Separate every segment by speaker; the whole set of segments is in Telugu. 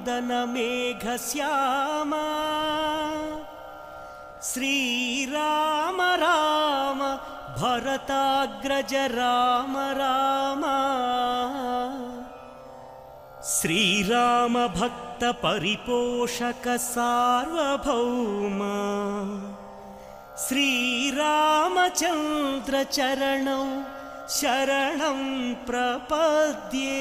Speaker 1: नन्दनमेघश्यामा श्रीराम राम भरताग्रज राम राम श्रीराम भक्त परिपोषक सार्वभौम श्रीरामचन्द्रचरणौ शरणं प्रपद्ये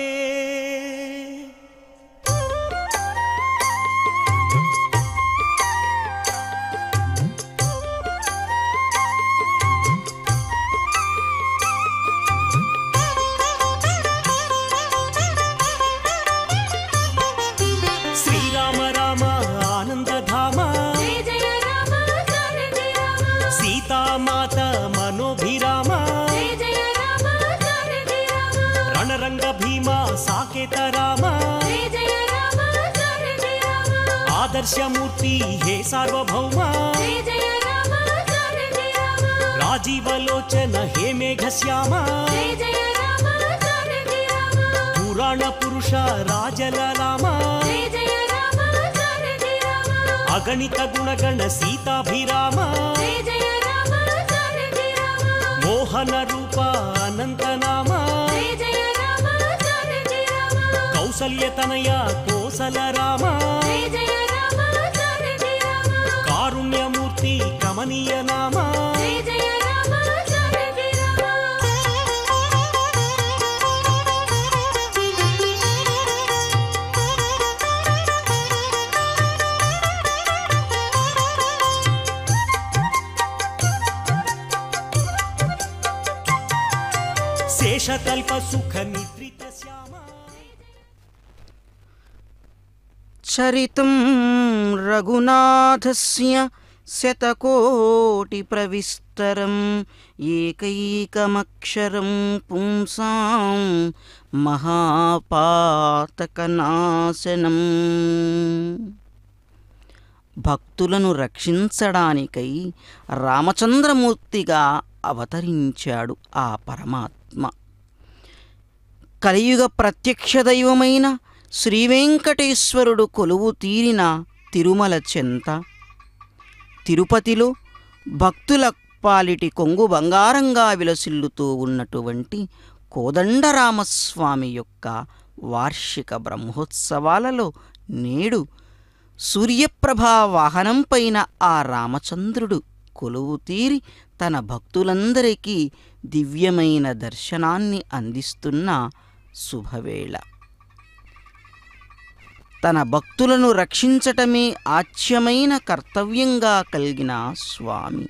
Speaker 1: శ్రీరామ రామ ఆనందధామ
Speaker 2: జయ జయ రామ జానకి రామ
Speaker 1: సీతామాత మనోభిరామ
Speaker 2: జయ జయ రామ జానకి రామ
Speaker 1: రణరంగ భీమ సాకేత రామ
Speaker 2: జయ జయ రామ జానకి రామ
Speaker 1: ఆదర్శమూర్తి హే సార్వభౌమ
Speaker 2: జయ జయ రామ జానకి రామ
Speaker 1: రాజీవలోచన హే మేఘశ్యామ
Speaker 2: జయ జయ రామ జానకి రామ
Speaker 1: పురాణ పురుష రాజలలామ
Speaker 2: జయ జయ రామ జానకి రామ
Speaker 1: అగణిత గుణగణ సీతాభిరామ
Speaker 2: జయ జయ రామ జానకి రామ
Speaker 1: మోహన రూప అనంతనామ
Speaker 2: జయ జయ రామ జానకి రామ
Speaker 1: కౌసల్యతనయ కోసల రామ
Speaker 2: జయ జయ రామ జానకి రామ
Speaker 1: కారుణ్యమూర్తి కమనీయ నామ
Speaker 2: జయ జయ రామ జానకి రామ
Speaker 1: శేషతల్ప సుఖ నిద్రిత శ్యామ
Speaker 3: చరితం రఘునాథస్య శతకోటిప్రవిస్తరం ఏకైకమక్షరం పుంసాం మహాపాతకనాశనం భక్తులను రక్షించడానికై రామచంద్రమూర్తిగా అవతరించాడు ఆ పరమాత్మ కలియుగ ప్రత్యక్ష దైవమైన శ్రీవెంకటేశ్వరుడు కొలువు తీరిన తిరుమల చెంత తిరుపతిలో భక్తుల పాలిటి కొంగు బంగారంగా విలసిల్లుతూ ఉన్నటువంటి కోదండరామస్వామి యొక్క వార్షిక బ్రహ్మోత్సవాలలో నేడు సూర్యప్రభా వాహనంపైన ఆ రామచంద్రుడు కొలువు తీరి తన భక్తులందరికీ దివ్యమైన దర్శనాన్ని అందిస్తున్న శుభవేళ తన భక్తులను రక్షించటమే ఆచ్యమైన కర్తవ్యంగా కలిగిన స్వామి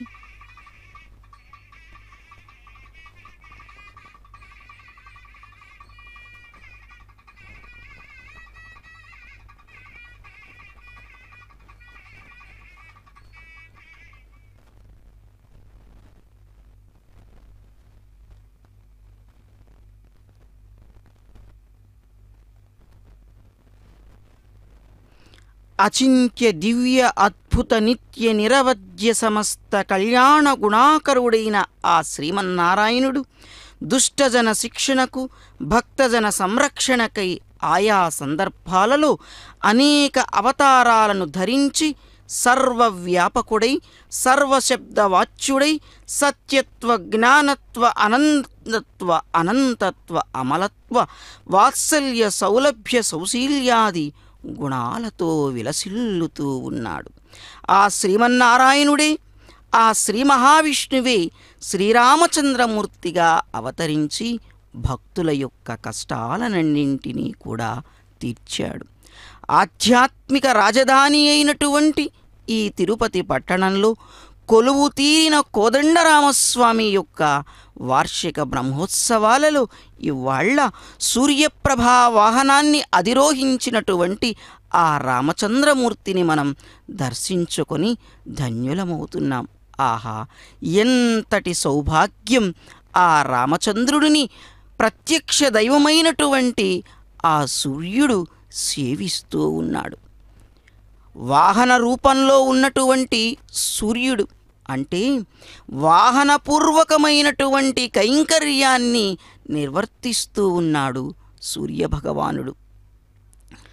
Speaker 3: అచింత్య దివ్య అద్భుత నిత్య నిరవధ్య సమస్త కళ్యాణ గుణాకరుడైన ఆ శ్రీమన్నారాయణుడు దుష్టజన శిక్షణకు భక్తజన సంరక్షణకై ఆయా సందర్భాలలో అనేక అవతారాలను ధరించి సర్వవ్యాపకుడై సర్వశబ్దవాచ్యుడై సత్యత్వ జ్ఞానత్వ అనంతత్వ అనంతత్వ అమలత్వ వాత్సల్య సౌలభ్య సౌశీల్యాది గుణాలతో విలసిల్లుతూ ఉన్నాడు ఆ శ్రీమన్నారాయణుడే ఆ శ్రీ మహావిష్ణువే శ్రీరామచంద్రమూర్తిగా అవతరించి భక్తుల యొక్క కష్టాలనన్నింటినీ కూడా తీర్చాడు ఆధ్యాత్మిక రాజధాని అయినటువంటి ఈ తిరుపతి పట్టణంలో కొలువు తీరిన కోదండరామస్వామి యొక్క వార్షిక బ్రహ్మోత్సవాలలో ఇవాళ్ళ సూర్యప్రభా వాహనాన్ని అధిరోహించినటువంటి ఆ రామచంద్రమూర్తిని మనం దర్శించుకొని ధన్యులమవుతున్నాం ఆహా ఎంతటి సౌభాగ్యం ఆ రామచంద్రుడిని ప్రత్యక్ష దైవమైనటువంటి ఆ సూర్యుడు సేవిస్తూ ఉన్నాడు వాహన రూపంలో ఉన్నటువంటి సూర్యుడు అంటే వాహనపూర్వకమైనటువంటి కైంకర్యాన్ని నిర్వర్తిస్తూ ఉన్నాడు సూర్యభగవానుడు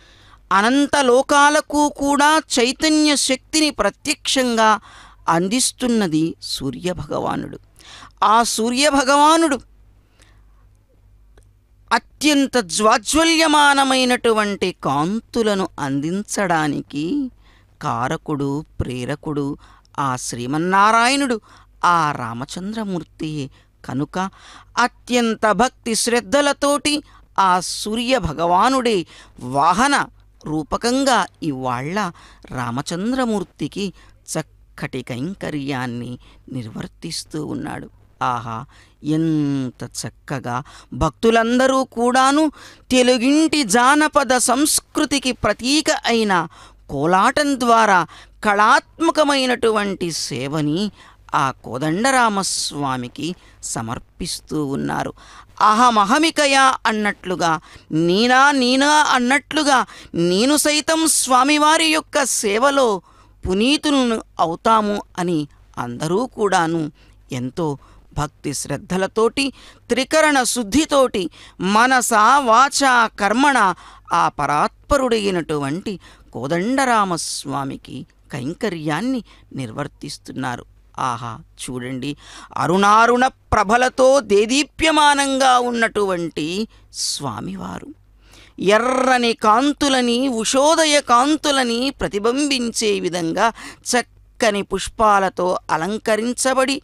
Speaker 3: అనంత లోకాలకు కూడా చైతన్య శక్తిని ప్రత్యక్షంగా అందిస్తున్నది సూర్యభగవానుడు ఆ సూర్యభగవానుడు అత్యంత జ్వాజ్వల్యమానమైనటువంటి కాంతులను అందించడానికి కారకుడు ప్రేరకుడు ఆ శ్రీమన్నారాయణుడు ఆ రామచంద్రమూర్తి కనుక అత్యంత భక్తి శ్రద్ధలతోటి ఆ సూర్య భగవానుడే వాహన రూపకంగా ఇవాళ్ళ రామచంద్రమూర్తికి చక్కటి కైంకర్యాన్ని నిర్వర్తిస్తూ ఉన్నాడు ఆహా ఎంత చక్కగా భక్తులందరూ కూడాను తెలుగింటి జానపద సంస్కృతికి ప్రతీక అయిన కోలాటం ద్వారా కళాత్మకమైనటువంటి సేవని ఆ కోదండరామస్వామికి సమర్పిస్తూ ఉన్నారు అహమహమికయా అన్నట్లుగా నీనా నీనా అన్నట్లుగా నేను సైతం స్వామివారి యొక్క సేవలో పునీతులను అవుతాము అని అందరూ కూడాను ఎంతో భక్తి శ్రద్ధలతోటి త్రికరణ శుద్ధితోటి మనస వాచ కర్మణ ఆ పరాత్పరుడైనటువంటి కోదండరామస్వామికి కైంకర్యాన్ని నిర్వర్తిస్తున్నారు ఆహా చూడండి అరుణారుణ ప్రభలతో దేదీప్యమానంగా ఉన్నటువంటి స్వామివారు ఎర్రని కాంతులని ఉషోదయ కాంతులని ప్రతిబింబించే విధంగా చక్కని పుష్పాలతో అలంకరించబడి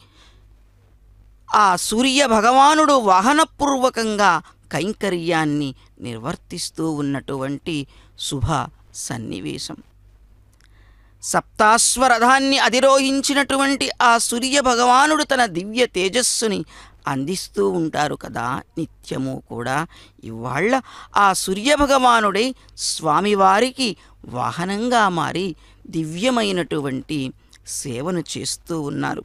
Speaker 3: ఆ సూర్య భగవానుడు వాహనపూర్వకంగా కైంకర్యాన్ని నిర్వర్తిస్తూ ఉన్నటువంటి శుభ సన్నివేశం సప్తాశ్వరథాన్ని అధిరోహించినటువంటి ఆ సూర్య భగవానుడు తన దివ్య తేజస్సుని అందిస్తూ ఉంటారు కదా నిత్యము కూడా ఇవాళ్ళ ఆ సూర్య భగవానుడే స్వామివారికి వాహనంగా మారి దివ్యమైనటువంటి సేవను చేస్తూ ఉన్నారు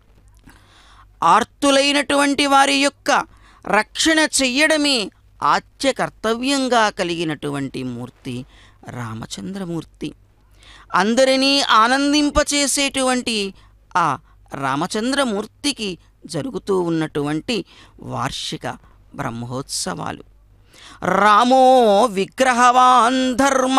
Speaker 3: ఆర్తులైనటువంటి వారి యొక్క రక్షణ చెయ్యడమే ఆత్య కర్తవ్యంగా కలిగినటువంటి మూర్తి రామచంద్రమూర్తి అందరినీ ఆనందింపచేసేటువంటి ఆ రామచంద్రమూర్తికి జరుగుతూ ఉన్నటువంటి వార్షిక బ్రహ్మోత్సవాలు రామో విగ్రహవాన్ ధర్మ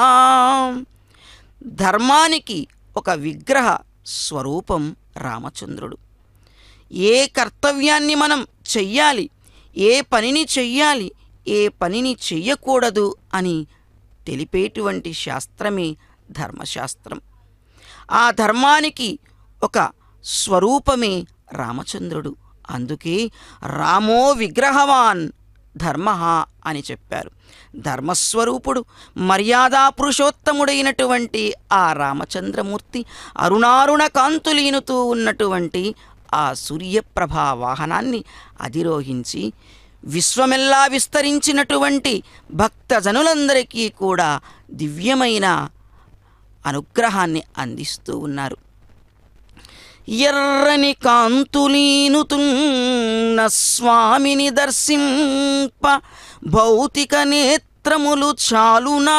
Speaker 3: ధర్మానికి ఒక విగ్రహ స్వరూపం రామచంద్రుడు ఏ కర్తవ్యాన్ని మనం చెయ్యాలి ఏ పనిని చెయ్యాలి ఏ పనిని చెయ్యకూడదు అని తెలిపేటువంటి శాస్త్రమే ధర్మశాస్త్రం ఆ ధర్మానికి ఒక స్వరూపమే రామచంద్రుడు అందుకే రామో విగ్రహవాన్ ధర్మ అని చెప్పారు ధర్మస్వరూపుడు మర్యాదా పురుషోత్తముడైనటువంటి ఆ రామచంద్రమూర్తి అరుణారుణ కాంతులీనుతూ ఉన్నటువంటి ఆ సూర్యప్రభా వాహనాన్ని అధిరోహించి విశ్వమెల్లా విస్తరించినటువంటి భక్తజనులందరికీ కూడా దివ్యమైన అనుగ్రహాన్ని అందిస్తూ ఉన్నారు ఎర్రని కాంతులీనుతున్న స్వామిని దర్శింప భౌతిక నేత్రములు చాలునా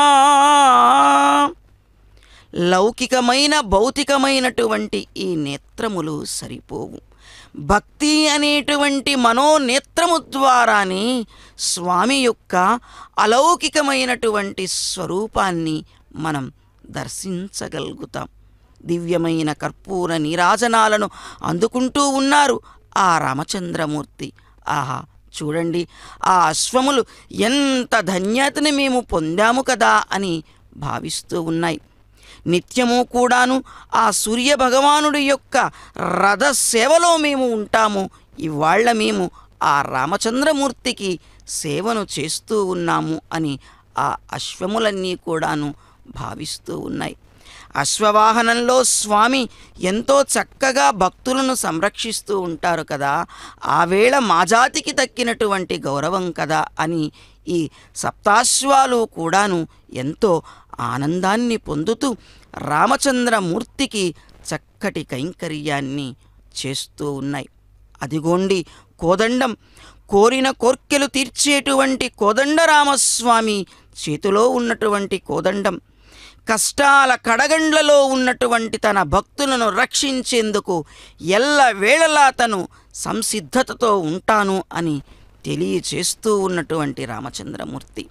Speaker 3: లౌకికమైన భౌతికమైనటువంటి ఈ నేత్రములు సరిపోవు భక్తి అనేటువంటి మనోనేత్రము ద్వారానే స్వామి యొక్క అలౌకికమైనటువంటి స్వరూపాన్ని మనం దర్శించగలుగుతాం దివ్యమైన కర్పూర నీరాజనాలను అందుకుంటూ ఉన్నారు ఆ రామచంద్రమూర్తి ఆహా చూడండి ఆ అశ్వములు ఎంత ధన్యతని మేము పొందాము కదా అని భావిస్తూ ఉన్నాయి నిత్యము కూడాను ఆ సూర్య భగవానుడి యొక్క రథ సేవలో మేము ఉంటాము ఇవాళ్ళ మేము ఆ రామచంద్రమూర్తికి సేవను చేస్తూ ఉన్నాము అని ఆ అశ్వములన్నీ కూడాను భావిస్తూ ఉన్నాయి అశ్వవాహనంలో స్వామి ఎంతో చక్కగా భక్తులను సంరక్షిస్తూ ఉంటారు కదా ఆ వేళ మా జాతికి దక్కినటువంటి గౌరవం కదా అని ఈ సప్తాశ్వాలు కూడాను ఎంతో ఆనందాన్ని పొందుతూ రామచంద్రమూర్తికి చక్కటి కైంకర్యాన్ని చేస్తూ ఉన్నాయి అదిగోండి కోదండం కోరిన కోర్కెలు తీర్చేటువంటి కోదండరామస్వామి చేతిలో ఉన్నటువంటి కోదండం కష్టాల కడగండ్లలో ఉన్నటువంటి తన భక్తులను రక్షించేందుకు ఎల్ల వేళలా తను సంసిద్ధతతో ఉంటాను అని తెలియచేస్తూ ఉన్నటువంటి రామచంద్రమూర్తి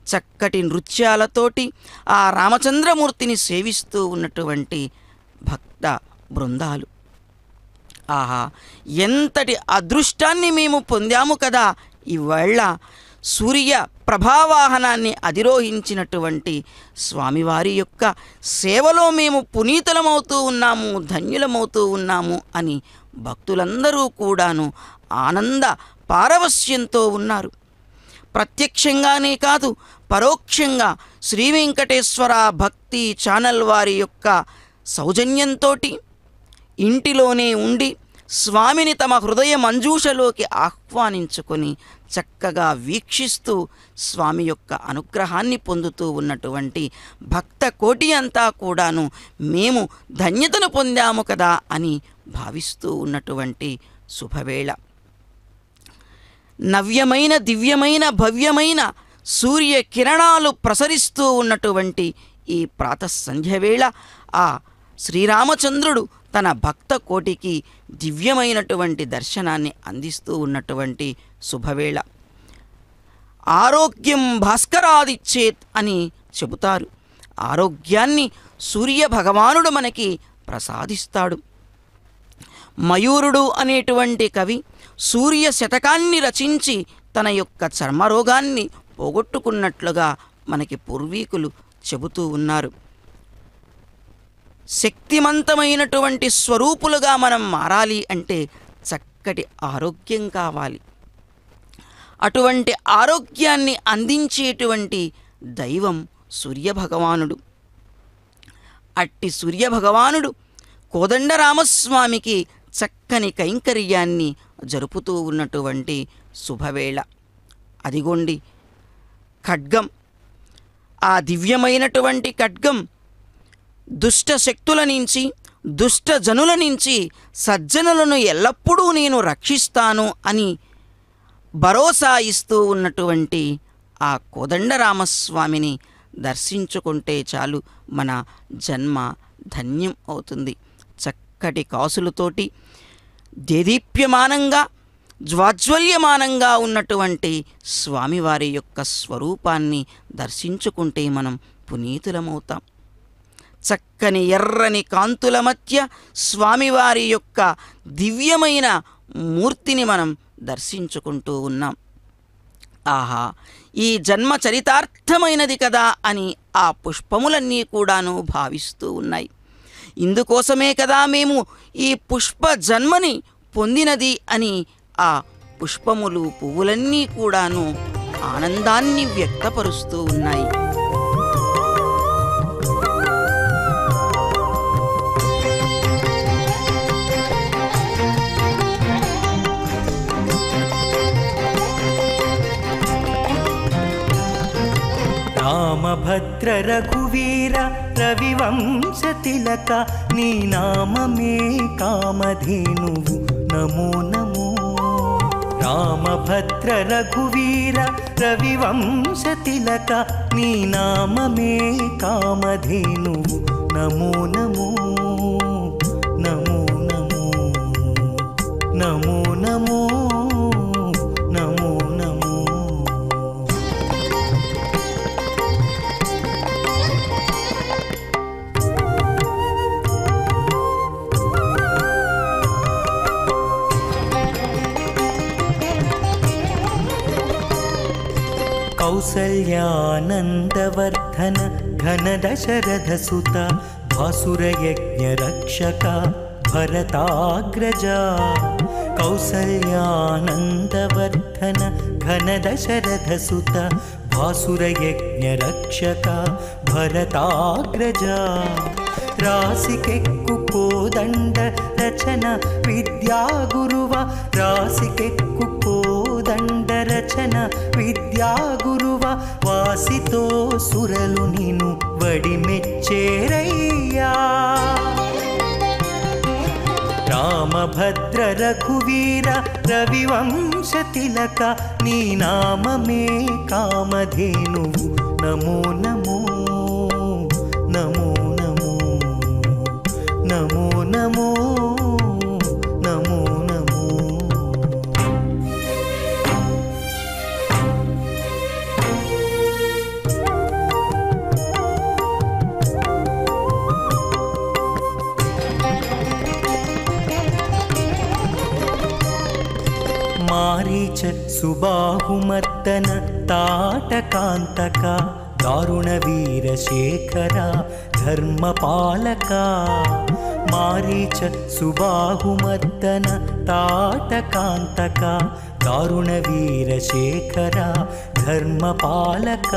Speaker 3: చక్కటి నృత్యాలతోటి ఆ రామచంద్రమూర్తిని సేవిస్తూ ఉన్నటువంటి భక్త బృందాలు ఆహా ఎంతటి అదృష్టాన్ని మేము పొందాము కదా ఇవాళ సూర్య ప్రభావాహనాన్ని అధిరోహించినటువంటి స్వామివారి యొక్క సేవలో మేము పునీతులమవుతూ ఉన్నాము ధన్యులమవుతూ ఉన్నాము అని భక్తులందరూ కూడాను ఆనంద పారవస్యంతో ఉన్నారు ప్రత్యక్షంగానే కాదు పరోక్షంగా శ్రీ వెంకటేశ్వర భక్తి ఛానల్ వారి యొక్క సౌజన్యంతోటి ఇంటిలోనే ఉండి స్వామిని తమ హృదయ మంజూషలోకి ఆహ్వానించుకొని చక్కగా వీక్షిస్తూ స్వామి యొక్క అనుగ్రహాన్ని పొందుతూ ఉన్నటువంటి భక్త కోటి అంతా కూడాను మేము ధన్యతను పొందాము కదా అని భావిస్తూ ఉన్నటువంటి శుభవేళ నవ్యమైన దివ్యమైన భవ్యమైన సూర్య కిరణాలు ప్రసరిస్తూ ఉన్నటువంటి ఈ ప్రాతః సంధ్యవేళ ఆ శ్రీరామచంద్రుడు తన భక్త కోటికి దివ్యమైనటువంటి దర్శనాన్ని అందిస్తూ ఉన్నటువంటి శుభవేళ ఆరోగ్యం భాస్కరాదిచ్చేత్ అని చెబుతారు ఆరోగ్యాన్ని సూర్య భగవానుడు మనకి ప్రసాదిస్తాడు మయూరుడు అనేటువంటి కవి సూర్య శతకాన్ని రచించి తన యొక్క చర్మరోగాన్ని పోగొట్టుకున్నట్లుగా మనకి పూర్వీకులు చెబుతూ ఉన్నారు శక్తిమంతమైనటువంటి స్వరూపులుగా మనం మారాలి అంటే చక్కటి ఆరోగ్యం కావాలి అటువంటి ఆరోగ్యాన్ని అందించేటువంటి దైవం సూర్యభగవానుడు అట్టి సూర్యభగవానుడు కోదండరామస్వామికి చక్కని కైంకర్యాన్ని జరుపుతూ ఉన్నటువంటి శుభవేళ అదిగోండి ఖడ్గం ఆ దివ్యమైనటువంటి ఖడ్గం దుష్ట శక్తుల నుంచి దుష్ట జనుల నుంచి సజ్జనులను ఎల్లప్పుడూ నేను రక్షిస్తాను అని భరోసా ఇస్తూ ఉన్నటువంటి ఆ కోదండరామస్వామిని దర్శించుకుంటే చాలు మన జన్మ ధన్యం అవుతుంది చక్కటి కాసులతోటి దేదీప్యమానంగా జ్వాజ్వల్యమానంగా ఉన్నటువంటి స్వామివారి యొక్క స్వరూపాన్ని దర్శించుకుంటే మనం పునీతులమవుతాం చక్కని ఎర్రని కాంతుల మధ్య స్వామివారి యొక్క దివ్యమైన మూర్తిని మనం దర్శించుకుంటూ ఉన్నాం ఆహా ఈ జన్మ చరితార్థమైనది కదా అని ఆ పుష్పములన్నీ కూడాను భావిస్తూ ఉన్నాయి ఇందుకోసమే కదా మేము ఈ పుష్ప జన్మని పొందినది అని ఆ పుష్పములు పువ్వులన్నీ కూడాను ఆనందాన్ని వ్యక్తపరుస్తూ ఉన్నాయి
Speaker 4: రామభద్ర రఘువీర రవివంశతిలక నీ నామమే కామధేనువు నమో నమో రామభద్ర రఘువీర రవివంశతిలక నీ నామమే కామధేనువు నమో నమో నమో నమో నమో నమో నమో నమో कौसल्यानन्दवर्धन घनदशरथसुत भासुरयज्ञरक्षक भरताग्रजा कौसल्यानन्दवर्धन घनदशरथसुत भासुरयज्ञरक्षक भरताग्रजा రాసికెక్కు కోదండ రచన విద్యా గురువ రాసికెక్కు కోదండ రచన విద్యా గురువ వాసితో సురలు నిను వడిమెచ్చేరయ్యా రామభద్ర రఘువీర రవివంశ తిలక నీ నామమే కామధేనువు నమో నమో నమో నమో నమో నమో నమో నమో మారీచ సుబాహుమర్దన తాటకాంతక దారుణ వీరశేఖర ధర్మపాలక మారీచ సుబాహుమర్దన తాటకాంతక దారుణ వీరశేఖర ధర్మపాలక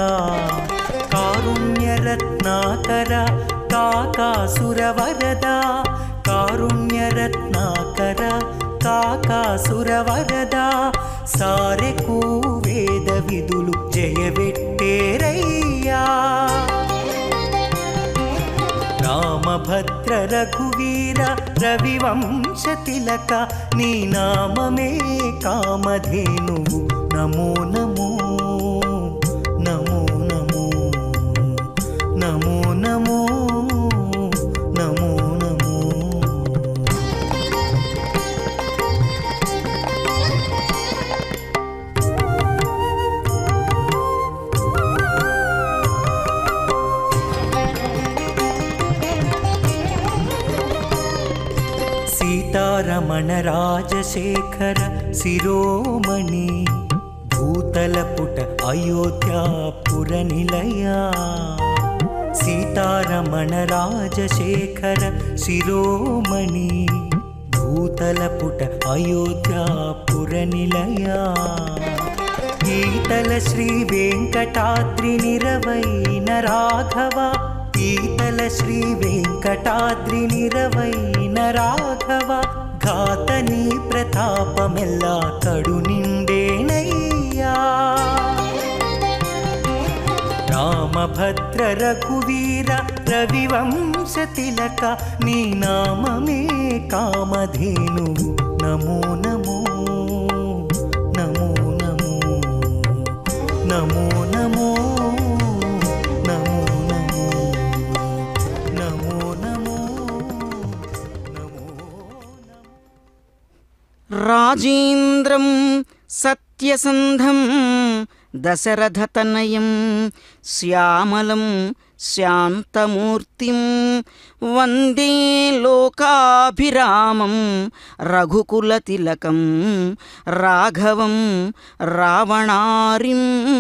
Speaker 4: కారుణ్యరత్నాకర కాకాసురవరద కారుణ్యరత్నాకర కాకాసురవరద సారెకు వేద విధులు జయవెట్టేరయ్యా రామభద్ర రఘువీర రవివంశ తిలక నీ నామమే కామధేనువు నమో నమో నమో నమో నమో నమో నమో నమో సీతారమణ రాజశేఖర శిరోమణి భూతలపుట అయోధ్యాపుర నిలయా సీతారమణ రాజశేఖర శిరోమణి భూతలపుట అయోధ్యాపుర నిలయా ఈతల శ్రీ వెంకటాద్రి నిరవైన రాఘవ ఈతల శ్రీ వెంకటాద్రి నిరవైన రాఘవ ఘాతని ప్రతాపమెల్లా కడు నిండేనయ్యా రామభద్ర రఘువీర రవివంశ తిలక నీ నామమే కామధేనువు నమో నమో నమో నమో నమో నమో నమో నమో నమో నమో నమో
Speaker 3: రాజేంద్రం సత్యసంధం దశరథతనయం శ్యామలం శాంతమూర్తిం వందే లోకాభిరామం రఘుకులతిలకం రాఘవం రావణారిం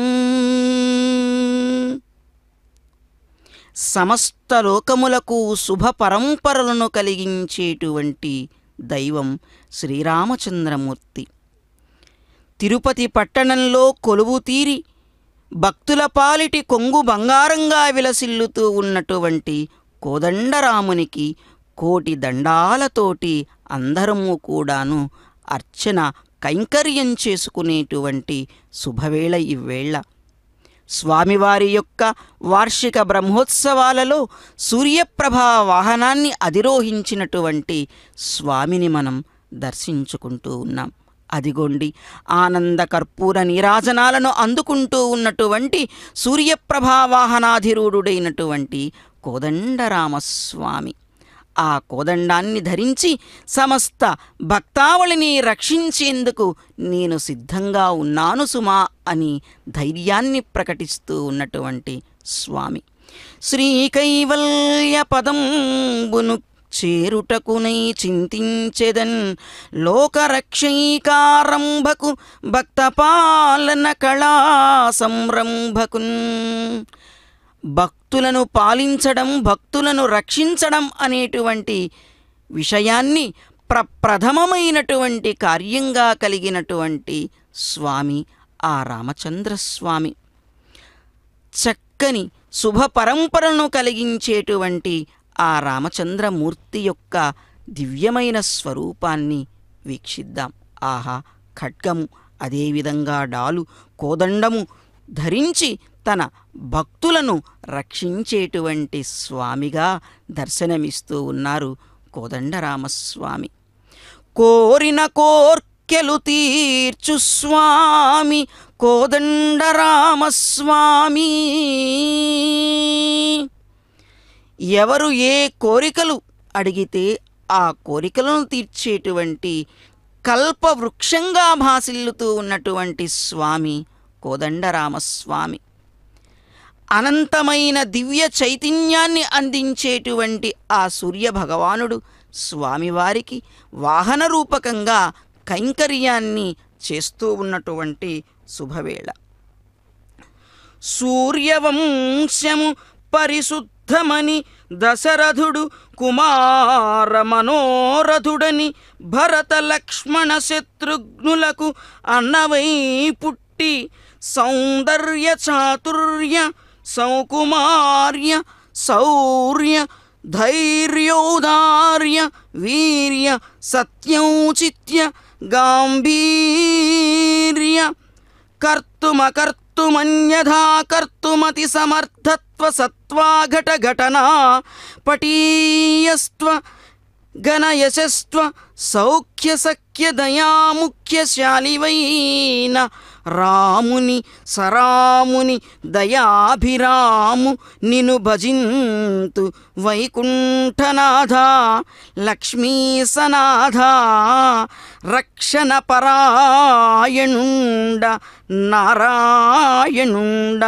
Speaker 3: సమస్త లోకములకు శుభ పరంపరలను కలిగించేటువంటి దైవం శ్రీరామచంద్రమూర్తి తిరుపతి పట్టణంలో కొలువు తీరి భక్తుల పాలిటి కొంగు బంగారంగా విలసిల్లుతూ ఉన్నటువంటి కోదండరామునికి కోటి దండాలతోటి అందరము కూడాను అర్చన కైంకర్యం చేసుకునేటువంటి శుభవేళ ఇవ్వేళ స్వామివారి యొక్క వార్షిక బ్రహ్మోత్సవాలలో సూర్యప్రభా వాహనాన్ని అధిరోహించినటువంటి స్వామిని మనం దర్శించుకుంటూ ఉన్నాం అదిగోండి ఆనంద కర్పూర నీరాజనాలను అందుకుంటూ ఉన్నటువంటి సూర్యప్రభా వాహనాధిరూఢుడైనటువంటి కోదండరామస్వామి ఆ కోదండాన్ని ధరించి సమస్త భక్తావళిని రక్షించేందుకు నేను సిద్ధంగా ఉన్నాను సుమా అని ధైర్యాన్ని ప్రకటిస్తూ ఉన్నటువంటి స్వామి శ్రీకైవల్య పదంబును చేరుటకునై చింతించెదన్ లోకరక్షైకారంభకు భక్తపాలన కళా సంరంభకున్ భక్తులను పాలించడం భక్తులను రక్షించడం అనేటువంటి విషయాన్ని ప్రప్రథమమైనటువంటి కార్యంగా కలిగినటువంటి స్వామి ఆ రామచంద్రస్వామి చక్కని శుభ పరంపరను కలిగించేటువంటి ఆ రామచంద్రమూర్తి యొక్క దివ్యమైన స్వరూపాన్ని వీక్షిద్దాం ఆహా ఖడ్గము అదేవిధంగా డాలు కోదండము ధరించి తన భక్తులను రక్షించేటువంటి స్వామిగా దర్శనమిస్తూ ఉన్నారు కోదండరామస్వామి కోరిన కోర్కెలు తీర్చు స్వామి కోదండరామస్వామి ఎవరు ఏ కోరికలు అడిగితే ఆ కోరికలను తీర్చేటువంటి కల్పవృక్షంగా భాసిల్లుతూ ఉన్నటువంటి స్వామి కోదండరామస్వామి అనంతమైన దివ్య చైతన్యాన్ని అందించేటువంటి ఆ సూర్య భగవానుడు స్వామివారికి వాహన రూపకంగా కైంకర్యాన్ని చేస్తూ ఉన్నటువంటి శుభవేళ సూర్యవంశము పరిశుద్ధమని దశరథుడు కుమార మనోరథుడని భరత లక్ష్మణ శత్రుఘ్నులకు అన్నవై పుట్టి సౌందర్య చాతుర్య సౌకుమార్య శౌర్య ధైర్యోదార్య వీర్య సత్యౌచిత్య గాంభీర్య కర్తుమకర్తుమన్యథా కర్తుమతి సమర్థత్వ సత్వాఘట ఘటనా పటీయస్త్వ గణయశస్త్వ సౌఖ్య సఖ్య దయాముఖ్యశాలివైన రాముని సరాముని దయాభిరాము నిను భజింతు వైకుంఠనాథ లక్ష్మీసనాథ రక్షణ పరాయణుండ నారాయణుండా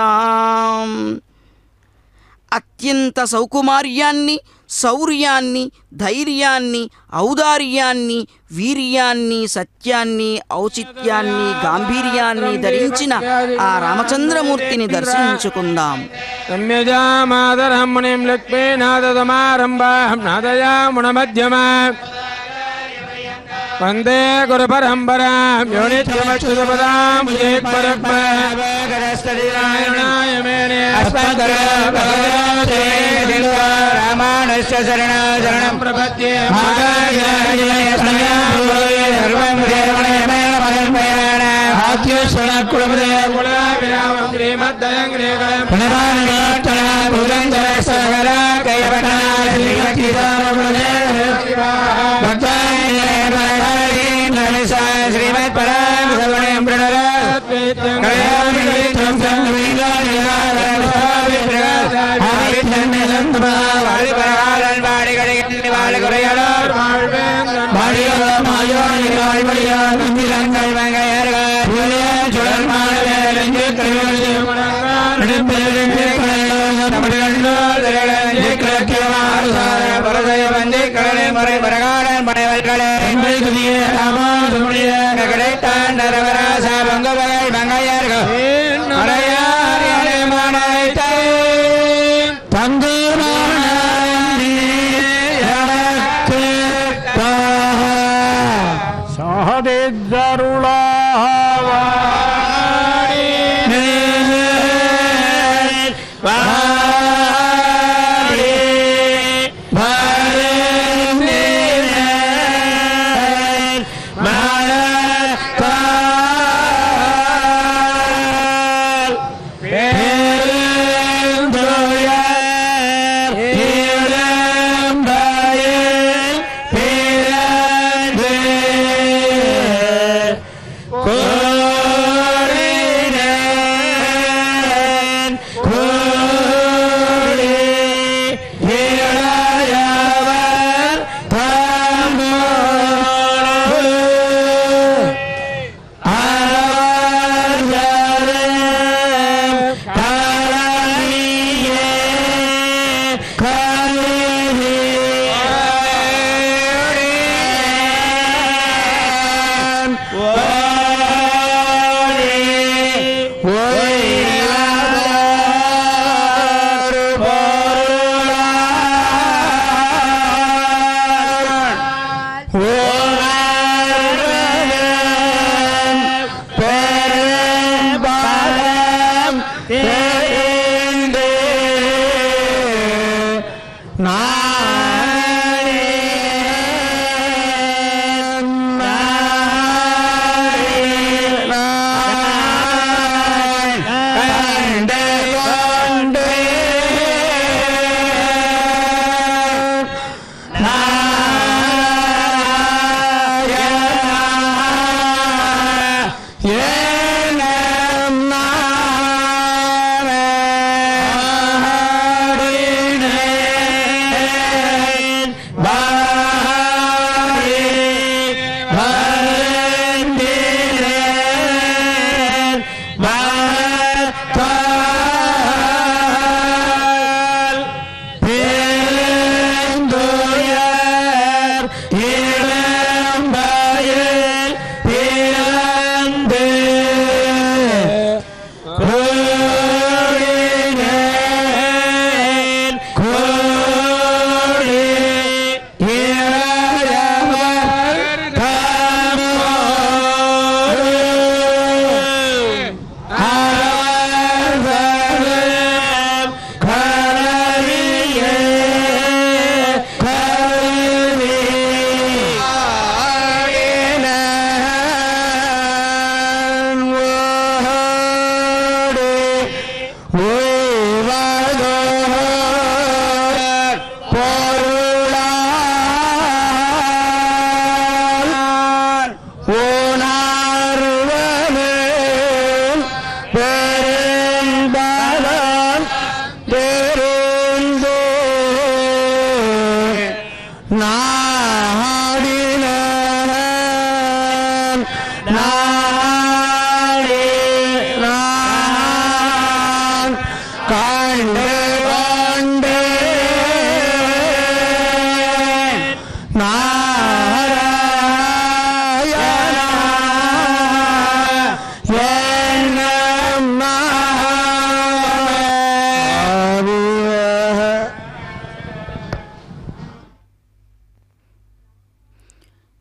Speaker 3: అత్యంత సౌకుమార్యాన్ని శౌర్యాన్ని ధైర్యాన్ని ఔదార్యాన్ని వీర్యాన్ని సత్యాన్ని ఔచిత్యాన్ని గాంభీర్యాన్ని ధరించిన ఆ రామచంద్రమూర్తిని దర్శించుకుందాం
Speaker 5: రమ్యజామాదరం మునిం లక్ష్మీనాథమారంభాం నాదయాముణమధ్యమా వందే గురుపరంపరాం యోనిత్యమచ్యుతపదాం నారాయణాయ మేనే
Speaker 6: రామానుష్య శరణ శరణం
Speaker 5: ప్రపద్యే
Speaker 6: శ్రీమత్ పరాం సవణం ప్రణరా
Speaker 5: Yeah.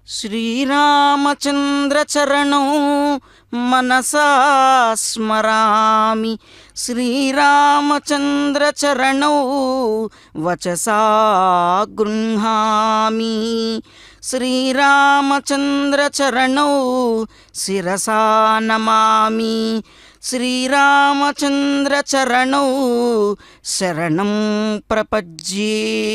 Speaker 3: శ్రీరామచంద్రచరణౌ మనసా స్మరామి శ్రీరామచంద్రచరణౌ వచసా గృహామి శ్రీరామచంద్రచరణౌ శిరసా నమామి శ్రీరామచంద్రచరణౌ శరణం ప్రపజ్యే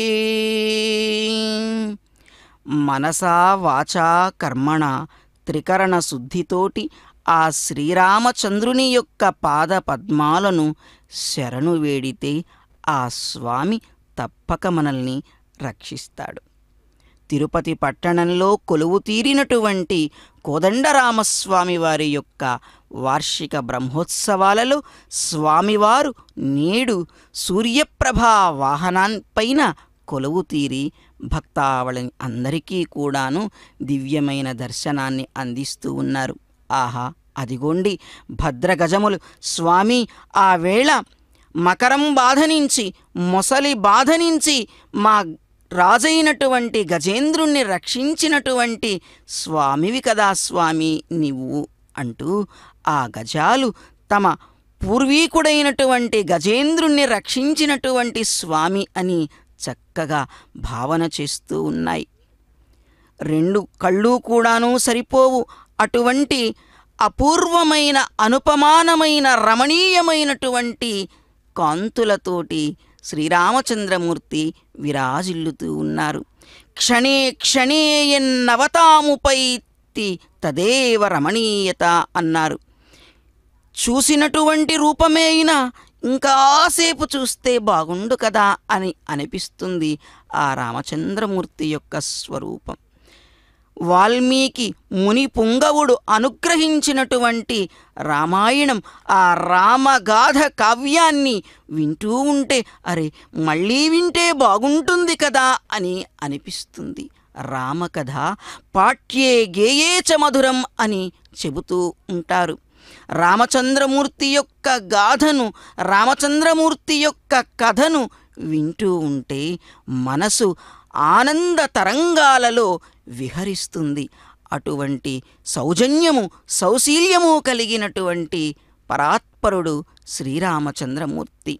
Speaker 3: మనసా వాచా కర్మణ త్రికరణ శుద్ధితోటి ఆ శ్రీరామచంద్రుని యొక్క పాద పద్మాలను శరణు వేడితే ఆ స్వామి తప్పక మనల్ని రక్షిస్తాడు తిరుపతి పట్టణంలో కొలువు తీరినటువంటి కోదండరామస్వామి వారి యొక్క వార్షిక బ్రహ్మోత్సవాలలో స్వామివారు నేడు సూర్యప్రభా వాహనాన్పైన కొలువు తీరి భక్తావళి అందరికీ కూడాను దివ్యమైన దర్శనాన్ని అందిస్తూ ఉన్నారు ఆహా అదిగోండి భద్రగజములు స్వామి ఆ వేళ మకరం బాధ నుంచి మొసలి బాధ నుంచి మా రాజైనటువంటి గజేంద్రుణ్ణి రక్షించినటువంటి స్వామివి కదా స్వామి నీవు అంటూ ఆ గజాలు తమ పూర్వీకుడైనటువంటి గజేంద్రుణ్ణి రక్షించినటువంటి స్వామి అని చక్కగా భావన చేస్తూ ఉన్నాయి రెండు కళ్ళు కూడాను సరిపోవు అటువంటి అపూర్వమైన అనుపమానమైన రమణీయమైనటువంటి కాంతులతోటి శ్రీరామచంద్రమూర్తి విరాజిల్లుతూ ఉన్నారు క్షణే క్షణే ఎన్నవతాముపైతి తదేవ రమణీయత అన్నారు చూసినటువంటి రూపమే అయినా ఇంకాసేపు చూస్తే బాగుండు కదా అని అనిపిస్తుంది ఆ రామచంద్రమూర్తి యొక్క స్వరూపం వాల్మీకి ముని పుంగవుడు అనుగ్రహించినటువంటి రామాయణం ఆ రామగాథ కావ్యాన్ని వింటూ ఉంటే అరే మళ్ళీ వింటే బాగుంటుంది కదా అని అనిపిస్తుంది రామకథ పాఠ్యే గేయే చ మధురం అని చెబుతూ ఉంటారు రామచంద్రమూర్తి యొక్క గాథను రామచంద్రమూర్తి యొక్క కథను వింటూ ఉంటే మనసు ఆనంద తరంగాలలో విహరిస్తుంది అటువంటి సౌజన్యము సౌశీల్యము కలిగినటువంటి పరాత్పరుడు శ్రీరామచంద్రమూర్తి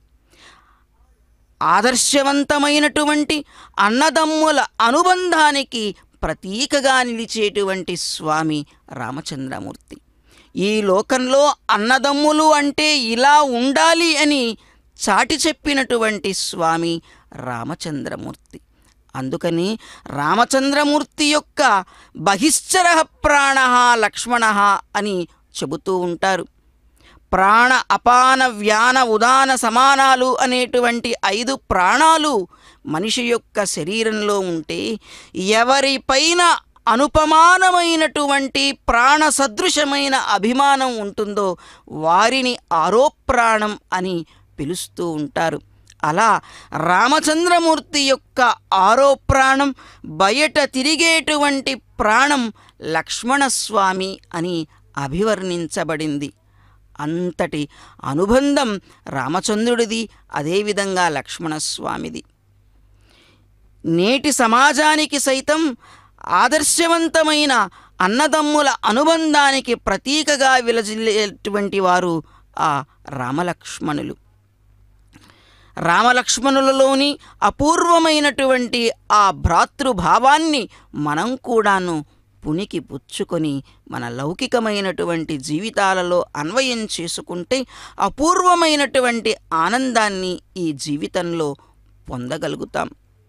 Speaker 3: ఆదర్శవంతమైనటువంటి అన్నదమ్ముల అనుబంధానికి ప్రతీకగా నిలిచేటువంటి స్వామి రామచంద్రమూర్తి ఈ లోకంలో అన్నదమ్ములు అంటే ఇలా ఉండాలి అని చాటి చెప్పినటువంటి స్వామి రామచంద్రమూర్తి అందుకని రామచంద్రమూర్తి యొక్క బహిశ్చర ప్రాణ లక్ష్మణ అని చెబుతూ ఉంటారు ప్రాణ అపాన వ్యాన ఉదాన సమానాలు అనేటువంటి ఐదు ప్రాణాలు మనిషి యొక్క శరీరంలో ఉంటే ఎవరిపైన అనుపమానమైనటువంటి ప్రాణ సదృశమైన అభిమానం ఉంటుందో వారిని ఆరోప్రాణం అని పిలుస్తూ ఉంటారు అలా రామచంద్రమూర్తి యొక్క ఆరో ప్రాణం బయట తిరిగేటువంటి ప్రాణం లక్ష్మణస్వామి అని అభివర్ణించబడింది అంతటి అనుబంధం రామచంద్రుడిది అదేవిధంగా లక్ష్మణస్వామిది నేటి సమాజానికి సైతం ఆదర్శవంతమైన అన్నదమ్ముల అనుబంధానికి ప్రతీకగా విలజిల్లేటువంటి వారు ఆ రామలక్ష్మణులు రామలక్ష్మణులలోని అపూర్వమైనటువంటి ఆ భ్రాతృభావాన్ని మనం కూడాను పునికి పుచ్చుకొని మన లౌకికమైనటువంటి జీవితాలలో అన్వయం చేసుకుంటే అపూర్వమైనటువంటి ఆనందాన్ని ఈ జీవితంలో పొందగలుగుతాం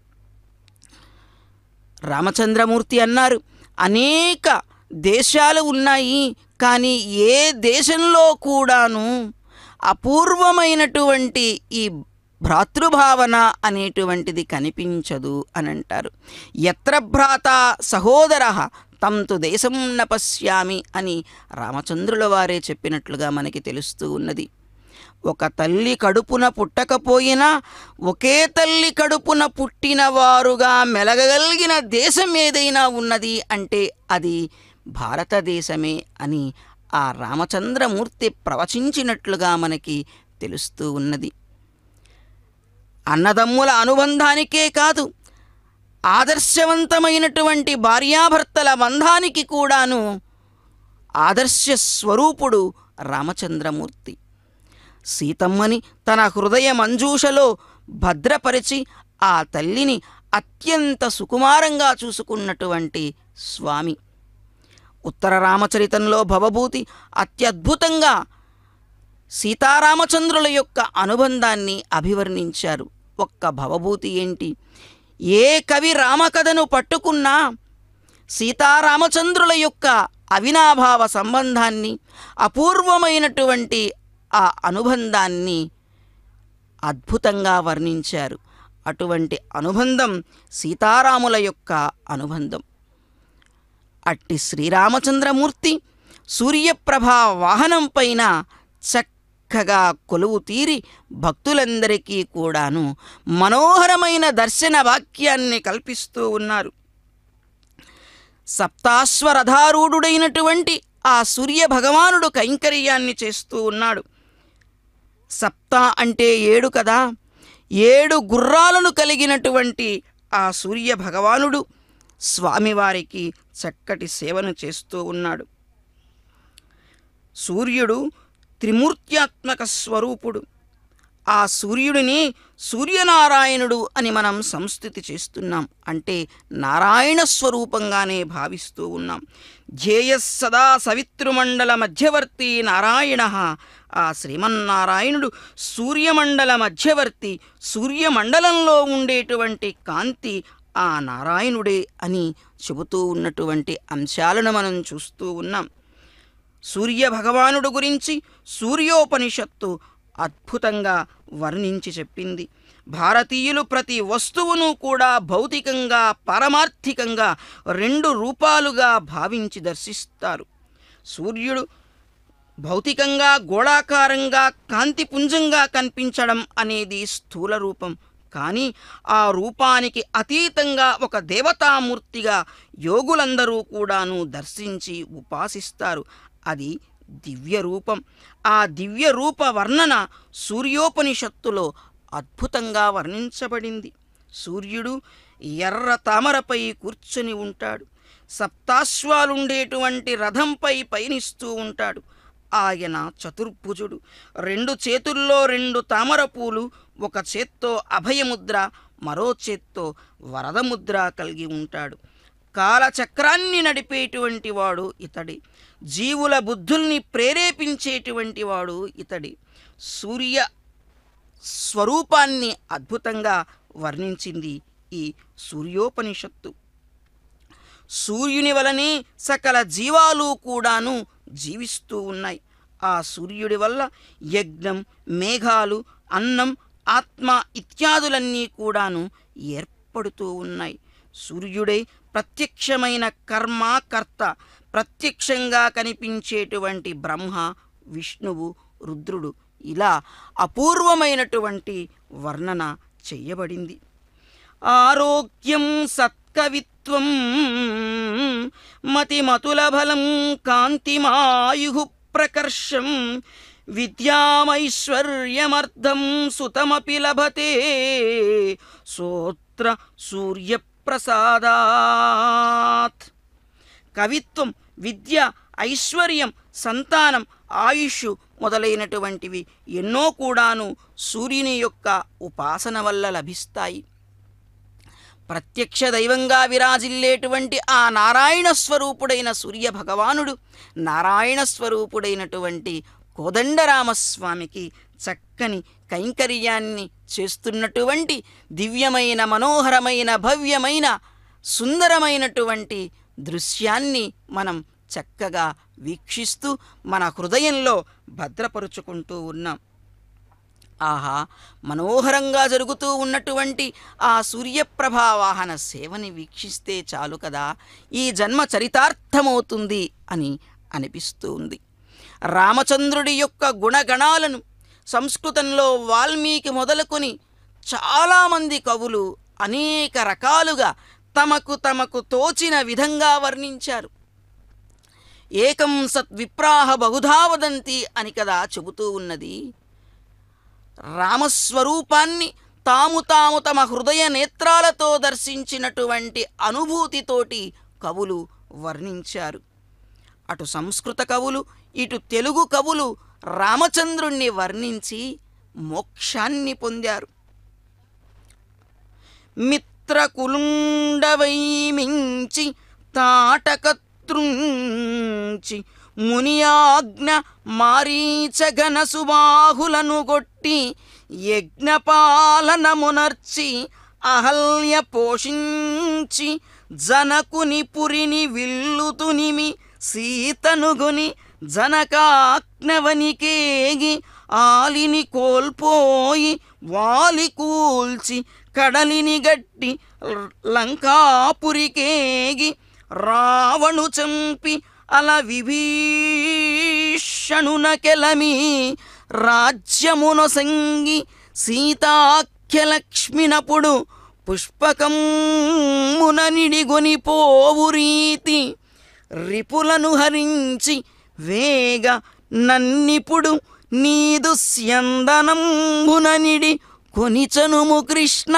Speaker 3: రామచంద్రమూర్తి అన్నారు అనేక దేశాలు ఉన్నాయి కానీ ఏ దేశంలో కూడాను అపూర్వమైనటువంటి ఈ భ్రాతృభావన అనేటువంటిది కనిపించదు అని అంటారు ఎత్ర భ్రాత సహోదర తంతు దేశం న పశ్యామి అని రామచంద్రుల వారే చెప్పినట్లుగా మనకి తెలుస్తూ ఉన్నది ఒక తల్లి కడుపున పుట్టకపోయినా ఒకే తల్లి కడుపున పుట్టిన వారుగా మెలగగలిగిన దేశం ఏదైనా ఉన్నది అంటే అది భారతదేశమే అని ఆ రామచంద్రమూర్తి ప్రవచించినట్లుగా మనకి తెలుస్తూ ఉన్నది అన్నదమ్ముల అనుబంధానికే కాదు ఆదర్శవంతమైనటువంటి భార్యాభర్తల బంధానికి కూడాను ఆదర్శ స్వరూపుడు రామచంద్రమూర్తి సీతమ్మని తన హృదయ మంజూషలో భద్రపరిచి ఆ తల్లిని అత్యంత సుకుమారంగా చూసుకున్నటువంటి స్వామి ఉత్తర రామచరితంలో భవభూతి అత్యద్భుతంగా సీతారామచంద్రుల యొక్క అనుబంధాన్ని అభివర్ణించారు ఒక్క భవభూతి ఏంటి ఏ కవి రామకథను పట్టుకున్నా సీతారామచంద్రుల యొక్క అవినాభావ సంబంధాన్ని అపూర్వమైనటువంటి ఆ అనుబంధాన్ని అద్భుతంగా వర్ణించారు అటువంటి అనుబంధం సీతారాముల యొక్క అనుబంధం అట్టి శ్రీరామచంద్రమూర్తి సూర్యప్రభ వాహనం పైన చక్కగా కొలువు తీరి భక్తులందరికీ కూడాను మనోహరమైన దర్శన వాక్యాన్ని కల్పిస్తూ ఉన్నారు సప్తాశ్వరథారూఢుడైనటువంటి ఆ సూర్య భగవానుడు కైంకర్యాన్ని చేస్తూ ఉన్నాడు సప్త అంటే ఏడు కదా ఏడు గుర్రాలను కలిగినటువంటి ఆ సూర్య భగవానుడు స్వామివారికి చక్కటి సేవను చేస్తూ ఉన్నాడు సూర్యుడు త్రిమూర్త్యాత్మక స్వరూపుడు ఆ సూర్యుడిని సూర్యనారాయణుడు అని మనం సంస్థితి చేస్తున్నాం అంటే నారాయణ స్వరూపంగానే భావిస్తూ ఉన్నాం ధ్యేయ సదా సవితృమండల మధ్యవర్తి నారాయణ ఆ శ్రీమన్నారాయణుడు సూర్యమండల మధ్యవర్తి సూర్యమండలంలో ఉండేటువంటి కాంతి ఆ నారాయణుడే అని చెబుతూ ఉన్నటువంటి అంశాలను మనం చూస్తూ ఉన్నాం సూర్య భగవానుడు గురించి సూర్యోపనిషత్తు అద్భుతంగా వర్ణించి చెప్పింది భారతీయులు ప్రతి వస్తువును కూడా భౌతికంగా పారమార్థికంగా రెండు రూపాలుగా భావించి దర్శిస్తారు సూర్యుడు భౌతికంగా గోళాకారంగా కాంతిపుంజంగా కనిపించడం అనేది స్థూల రూపం కానీ ఆ రూపానికి అతీతంగా ఒక దేవతామూర్తిగా యోగులందరూ కూడాను దర్శించి ఉపాసిస్తారు అది దివ్య రూపం ఆ దివ్య రూప వర్ణన సూర్యోపనిషత్తులో అద్భుతంగా వర్ణించబడింది సూర్యుడు ఎర్ర తామరపై కూర్చొని ఉంటాడు సప్తాశ్వాలుండేటువంటి రథంపై పయనిస్తూ ఉంటాడు ఆయన చతుర్భుజుడు రెండు చేతుల్లో రెండు తామర పూలు ఒక చేత్తో అభయముద్ర మరో చేత్తో వరదముద్ర కలిగి ఉంటాడు కాలచక్రాన్ని నడిపేటువంటి వాడు ఇతడి జీవుల బుద్ధుల్ని ప్రేరేపించేటువంటి వాడు ఇతడి సూర్య స్వరూపాన్ని అద్భుతంగా వర్ణించింది ఈ సూర్యోపనిషత్తు సూర్యుని వలనే సకల జీవాలు కూడాను జీవిస్తూ ఉన్నాయి ఆ సూర్యుడి వల్ల యజ్ఞం మేఘాలు అన్నం ఆత్మ ఇత్యాదులన్నీ కూడాను ఏర్పడుతూ ఉన్నాయి సూర్యుడే ప్రత్యక్షమైన కర్మ కర్త ప్రత్యక్షంగా కనిపించేటువంటి బ్రహ్మ విష్ణువు రుద్రుడు ఇలా అపూర్వమైనటువంటి వర్ణన చెయ్యబడింది ఆరోగ్యం సత్కవిత్వం మతిమతులబలం కాంతిమాయు ప్రకర్షం విద్యామైశ్వర్యమర్థం సుతమపి లభతే సోత్ర సూర్యప్రసాదాత్ కవిత్వం విద్య ఐశ్వర్యం సంతానం ఆయుష్ మొదలైనటువంటివి ఎన్నో కూడాను సూర్యుని యొక్క ఉపాసన వల్ల లభిస్తాయి ప్రత్యక్ష దైవంగా విరాజిల్లేటువంటి ఆ నారాయణ స్వరూపుడైన సూర్య భగవానుడు నారాయణ స్వరూపుడైనటువంటి కోదండరామస్వామికి చక్కని కైంకర్యాన్ని చేస్తున్నటువంటి దివ్యమైన మనోహరమైన భవ్యమైన సుందరమైనటువంటి దృశ్యాన్ని మనం చక్కగా వీక్షిస్తూ మన హృదయంలో భద్రపరుచుకుంటూ ఉన్నాం ఆహా మనోహరంగా జరుగుతూ ఉన్నటువంటి ఆ సూర్యప్రభా వాహన సేవని వీక్షిస్తే చాలు కదా ఈ జన్మ చరితార్థమవుతుంది అని అనిపిస్తూ ఉంది రామచంద్రుడి యొక్క గుణగణాలను సంస్కృతంలో వాల్మీకి మొదలుకొని చాలామంది కవులు అనేక రకాలుగా తమకు తమకు తోచిన విధంగా వర్ణించారు ఏకం సత్ విప్రాహ బహుధా వదంతి అని కదా చెబుతూ ఉన్నది రామస్వరూపాన్ని తాము తాము తమ హృదయ నేత్రాలతో దర్శించినటువంటి అనుభూతితోటి కవులు వర్ణించారు అటు సంస్కృత కవులు ఇటు తెలుగు కవులు రామచంద్రుణ్ణి వర్ణించి మోక్షాన్ని పొందారు మిత్రకులుండవై మించి తాటకత్రుంచి మునియాజ్ఞ మారీచగన సుబాహులను గొట్టి యజ్ఞపాలనమునర్చి అహల్య పోషించి జనకుని పురిని విల్లుతునిమి సీతనుగుని జనకాజ్ఞవనికేగి ఆలిని కోల్పోయి వాలి కూల్చి కడలిని గట్టి లంకాపురికేగి రావణు చంపి అల విభీషణునకెలమి రాజ్యమునొసంగి సీతాఖ్యలక్ష్మినపుడు పుష్పకమున నిడిగొని పోవు రీతి రిపులను హరించి వేగ నన్నిపుడు నీదు స్యందనంబున నిడి కొనిచనుము కృష్ణ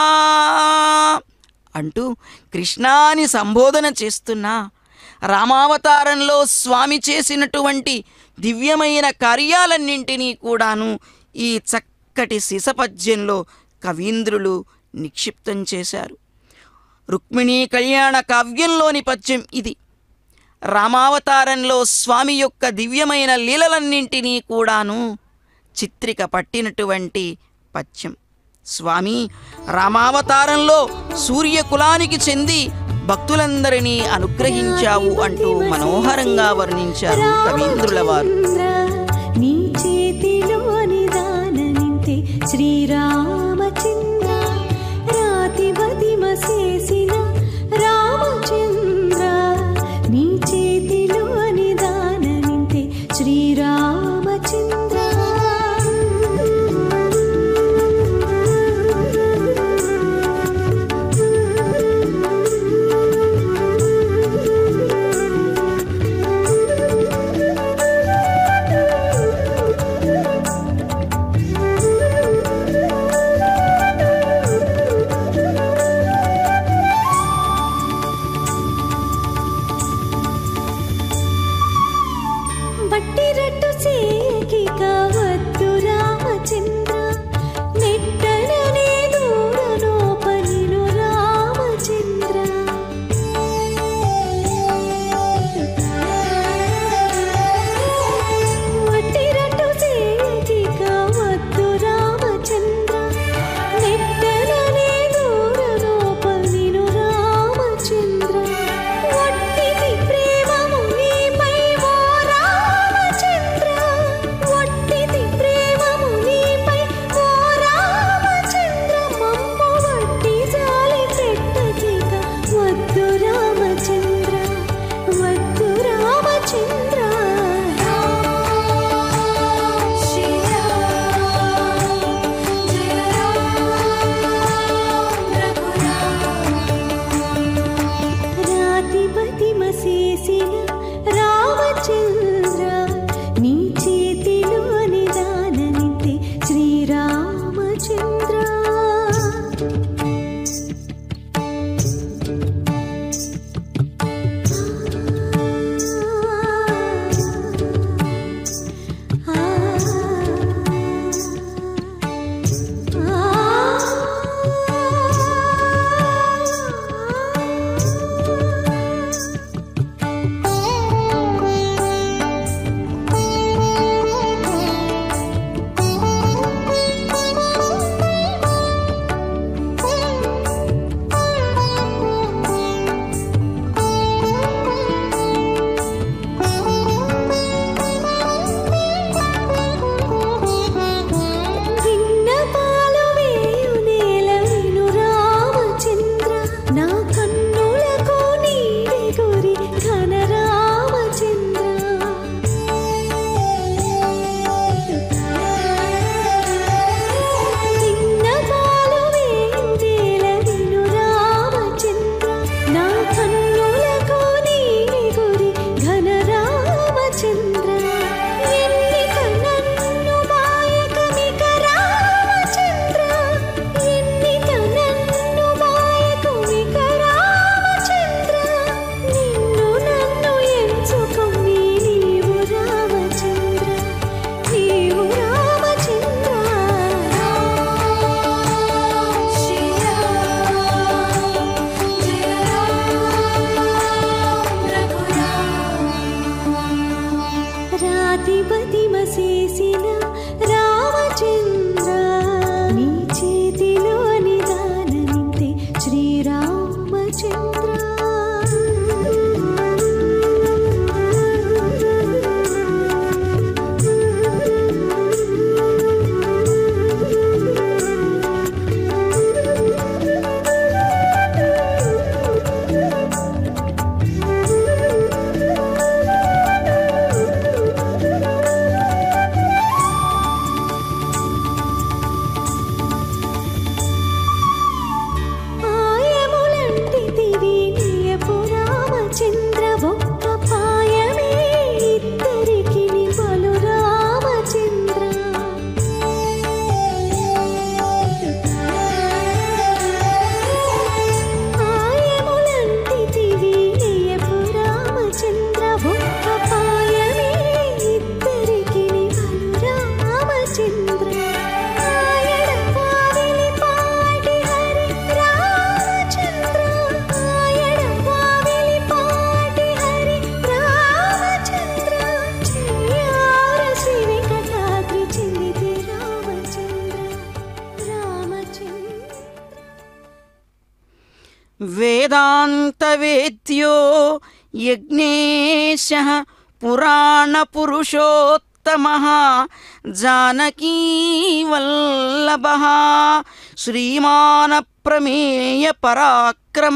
Speaker 3: అంటూ కృష్ణాని సంబోధన చేస్తున్నా రామావతారంలో స్వామి చేసినటువంటి దివ్యమైన కార్యాలన్నింటినీ కూడాను ఈ చక్కటి శిసపద్యంలో కవీంద్రులు నిక్షిప్తం చేశారు రుక్మిణీ కళ్యాణ కావ్యంలోని పద్యం ఇది రామావతారంలో స్వామి యొక్క దివ్యమైన లీలలన్నింటినీ కూడాను చిత్రిక పట్టినటువంటి పద్యం స్వామి రామావతారంలో సూర్యకులానికి చెంది భక్తులందరినీ అనుగ్రహించావు అంటూ మనోహరంగా వర్ణించారు కవీంద్రుల వారు
Speaker 2: రామచంద్ర, నీ చేతిలోని దాననింతే శ్రీరామచంద్ర రాతి బదిమ చేసిన రామచంద్ర నీ చేతిలోని దాననింతే శ్రీరామచంద్ర
Speaker 7: ఆ
Speaker 2: రాతిపతిమ చేసిన రామచంద్ర నీ చేతిలో నిదానమింతే శ్రీరామచంద్ర ఆయములంటిదివి నీయపు రామచంద్ర ఒక్క పాయమే ఇద్దరికి బలు రామచంద్ర ఆయములంటిదివి నీయపు రామచంద్ర ఒక్క పాయమే ఇద్దరికి బలు రామచంద్ర ఆయడపావిలి పాటి హరి రామచంద్ర ఆయడపావిలి పాటి హరి రామచంద్ర చెయ్యార శ్రీ వెంకటాద్రి చెందితి రామచంద్ర రామచంద్ర
Speaker 3: వేదాంతవేద్యో యజ్ఞేశ పురాణపురుషోత్తమ జానకీవల్లభ శ్రీమాన ప్రమేయ పరాక్రమ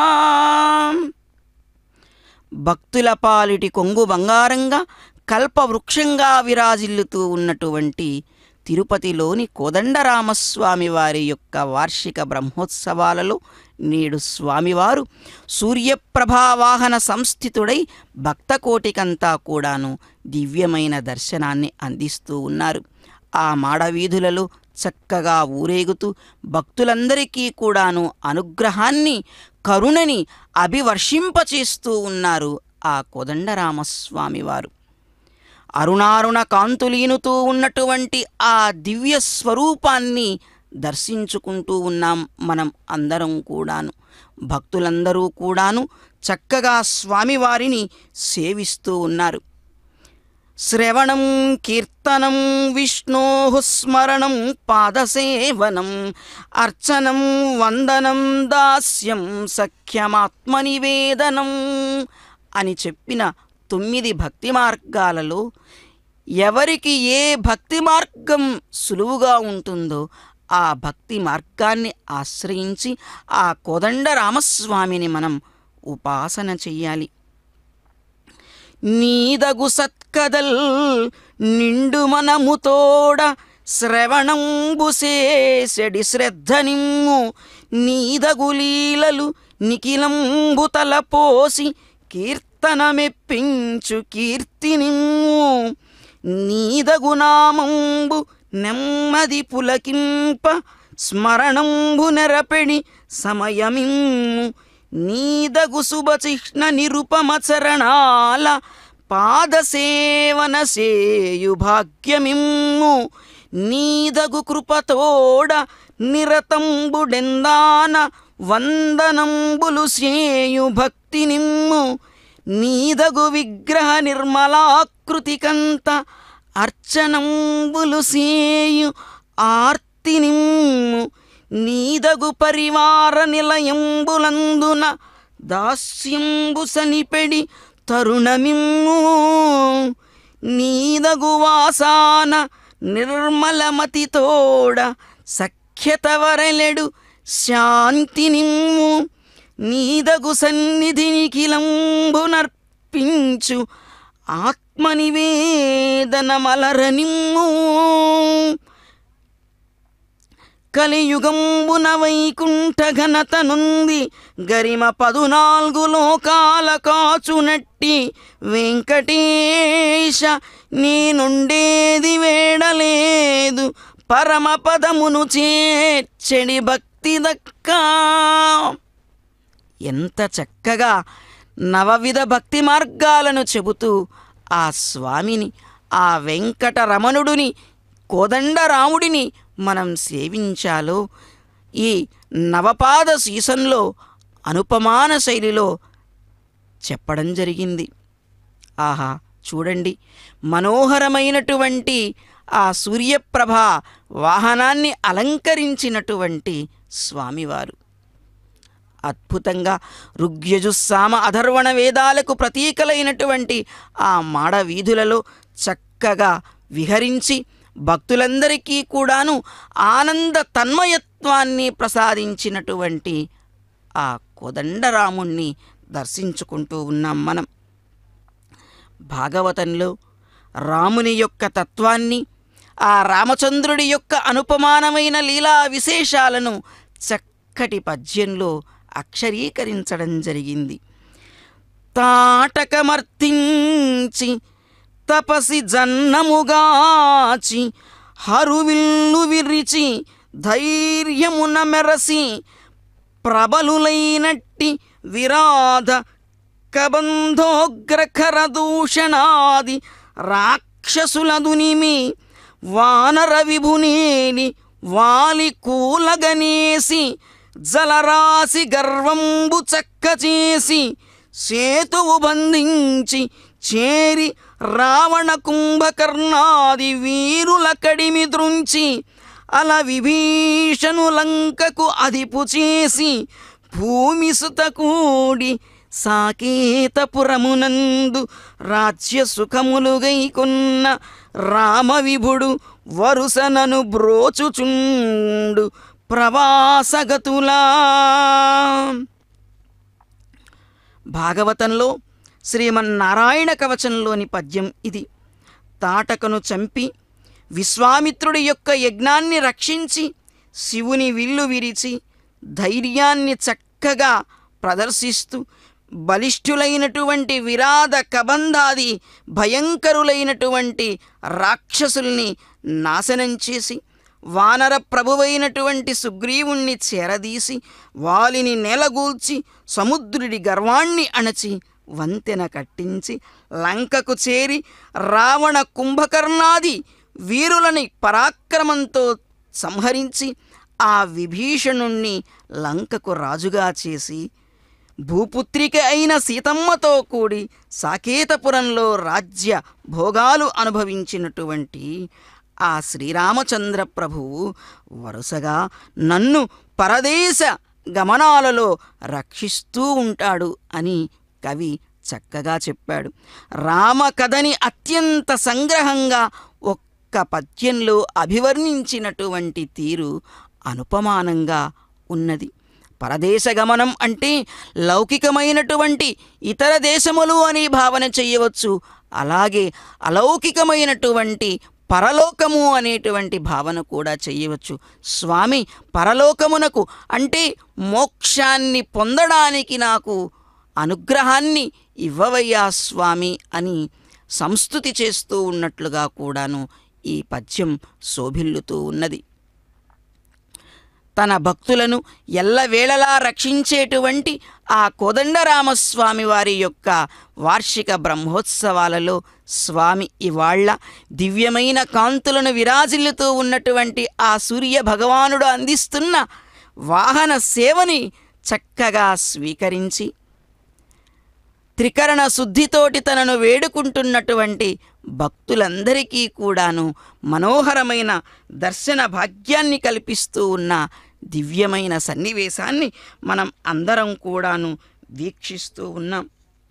Speaker 3: భక్తుల పాలిటి కొంగు బంగారంగా కల్పవృక్షంగా విరాజిల్లుతూ ఉన్నటువంటి తిరుపతిలోని కోదండరామస్వామి వారి యొక్క వార్షిక బ్రహ్మోత్సవాలలో నేడు స్వామివారు సూర్యప్రభావాహన సంస్థితుడై భక్తకోటికంతా కూడాను దివ్యమైన దర్శనాన్ని అందిస్తూ ఉన్నారు ఆ మాడవీధులలో చక్కగా ఊరేగుతూ భక్తులందరికీ కూడాను అనుగ్రహాన్ని కరుణని అభివర్షింపచేస్తూ ఉన్నారు ఆ కోదండరామస్వామి వారు అరుణారుణ కాంతులీనుతూ ఉన్నటువంటి ఆ దివ్య స్వరూపాన్ని దర్శించుకుంటూ ఉన్నాం మనం అందరం కూడాను భక్తులందరూ కూడాను చక్కగా స్వామివారిని సేవిస్తూ ఉన్నారు శ్రవణం కీర్తనం విష్ణో స్మరణం పాదసేవనం అర్చనం వందనం దాస్యం సఖ్యమాత్మనివేదనం అని చెప్పిన తొమ్మిది భక్తి మార్గాలలో ఎవరికి ఏ భక్తి మార్గం సులువుగా ఉంటుందో ఆ భక్తి మార్గాన్ని ఆశ్రయించి ఆ కోదండ రామస్వామిని మనం ఉపాసన చెయ్యాలి నీదగు సత్కదల్ నిండు మనముతోడ శ్రవణంబు చేసెడి శ్రద్ధ నిమ్ము నీదగు లీలలు నిఖిలంబు తలపోసి కీర్తనమెప్పించు కీర్తి నిమ్ము నీదగు నామంబు నెమ్మది పులకింప స్మరణంబు నెరపెడి సమయమిమ్ము నీదగు శుభచిహ్న నిరుపమ చరణాల పాదసేవన సేయు భాగ్యమిమ్ము నీదగు కృపతోడ నిరతంబుడెందాన వందనంబులు సేయు భక్తి నిమ్ము నీదగు విగ్రహ నిర్మలాకృతికంత అర్చనంబులు సేయు ఆర్తి నిమ్ము నీదగు పరివార నిలయంబులందున దాస్యంబు సనిపెడి తరుణమిమ్ము నీదగు వాసాన నిర్మలమతితోడ సఖ్యత వరలెడు శాంతి నిమ్ము నీదగు సన్నిధిని కిలంబునర్పించు ఆత్మనివేదన మలరనిమ్ము కలియుగంబున వైకుంఠ ఘనత నుంది గరిమ పదునాలుగు లోకాల కాచునట్టి వెంకటేశ నేనుండేది వేడలేదు పరమ పదమును చేర్చెడి భక్తి దక్కా ఎంత చక్కగా నవవిధ భక్తి మార్గాలను చెబుతూ ఆ స్వామిని ఆ వెంకటరమణుడిని కోదండరాముడిని మనం సేవించాలో ఈ నవపాద సీసంలో అనుపమాన శైలిలో చెప్పడం జరిగింది ఆహా చూడండి మనోహరమైనటువంటి ఆ సూర్యప్రభ వాహనాన్ని అలంకరించినటువంటి స్వామివారు అద్భుతంగా ఋగ్యజుస్సామ అధర్వణ వేదాలకు ప్రతీకలైనటువంటి ఆ మాడ వీధులలో చక్కగా విహరించి భక్తులందరికీ కూడాను ఆనంద తన్మయత్వాన్ని ప్రసాదించినటువంటి ఆ కోదండరాముణ్ణి దర్శించుకుంటూ ఉన్నాం మనం భాగవతంలో రాముని యొక్క తత్వాన్ని ఆ రామచంద్రుడి యొక్క అనుపమానమైన లీలా విశేషాలను చక్కటి పద్యంలో అక్షరీకరించడం జరిగింది తాటకమర్తించి తపసి జన్నముగాచి హరువిల్లు విరిచి ధైర్యమున మెరసి ప్రబలులైనట్టి విరాధ కబంధోగ్రఖర దూషణాది రాక్షసులదునిమి వానర విభునేని వాలి కూలగనేసి జలరాశి గర్వంబు చక్క చేసి సేతువు బంధించి చేరి రావణ కుంభకర్ణాది వీరుల కడిమి దృంచి అల విభీషణు లంకకు అదిపు చేసి భూమి సుత కూడి సాకేతపురమునందు రాజ్య సుఖములుగైకొన్న రామ విభుడు వరుసనను బ్రోచుచుండు ప్రవాసగతులా భాగవతంలో శ్రీమన్నారాయణ కవచంలోని పద్యం ఇది తాటకను చంపి విశ్వామిత్రుడి యొక్క యజ్ఞాన్ని రక్షించి శివుని విల్లు విరిచి ధైర్యాన్ని చక్కగా ప్రదర్శిస్తూ బలిష్ఠులైనటువంటి విరాధ కబంధాది భయంకరులైనటువంటి రాక్షసుల్ని నాశనం చేసి వానర ప్రభువైనటువంటి సుగ్రీవుణ్ణి చేరదీసి వాలిని నెలగూల్చి సముద్రుడి గర్వాణ్ణి అణచి వంతెన కట్టించి లంకకు చేరి రావణ కుంభకర్ణాది వీరులని పరాక్రమంతో సంహరించి ఆ విభీషణుణ్ణి లంకకు రాజుగా చేసి భూపుత్రిక అయిన సీతమ్మతో కూడి సాకేతపురంలో రాజ్య భోగాలు అనుభవించినటువంటి ఆ శ్రీరామచంద్ర ప్రభువు వరుసగా నన్ను పరదేశ గమనాలలో రక్షిస్తూ ఉంటాడు అని కవి చక్కగా చెప్పాడు రామ కథని అత్యంత సంగ్రహంగా ఒక్క పద్యంలో అభివర్ణించినటువంటి తీరు అనుపమానంగా ఉన్నది పరదేశ గమనం అంటే లౌకికమైనటువంటి ఇతర దేశములు అని భావన చెయ్యవచ్చు అలాగే అలౌకికమైనటువంటి పరలోకము అనేటువంటి భావన కూడా చెయ్యవచ్చు స్వామి పరలోకమునకు అంటే మోక్షాన్ని పొందడానికి నాకు అనుగ్రహాన్ని ఇవ్వవయ్యా స్వామి అని సంస్థుతి చేస్తూ ఉన్నట్లుగా కూడాను ఈ పద్యం శోభిల్లుతూ ఉన్నది తన భక్తులను ఎల్లవేళలా రక్షించేటువంటి ఆ కోదండరామస్వామి వారి యొక్క వార్షిక బ్రహ్మోత్సవాలలో స్వామి ఇవాళ్ల దివ్యమైన కాంతులను విరాజిల్లుతూ ఉన్నటువంటి ఆ సూర్య భగవానుడు అందిస్తున్న వాహన సేవని చక్కగా స్వీకరించి త్రికరణ శుద్ధితోటి తనను వేడుకుంటున్నటువంటి భక్తులందరికీ కూడాను మనోహరమైన దర్శన భాగ్యాన్ని కల్పిస్తూ ఉన్న దివ్యమైన సన్నివేశాన్ని మనం అందరం కూడాను వీక్షిస్తూ ఉన్నాం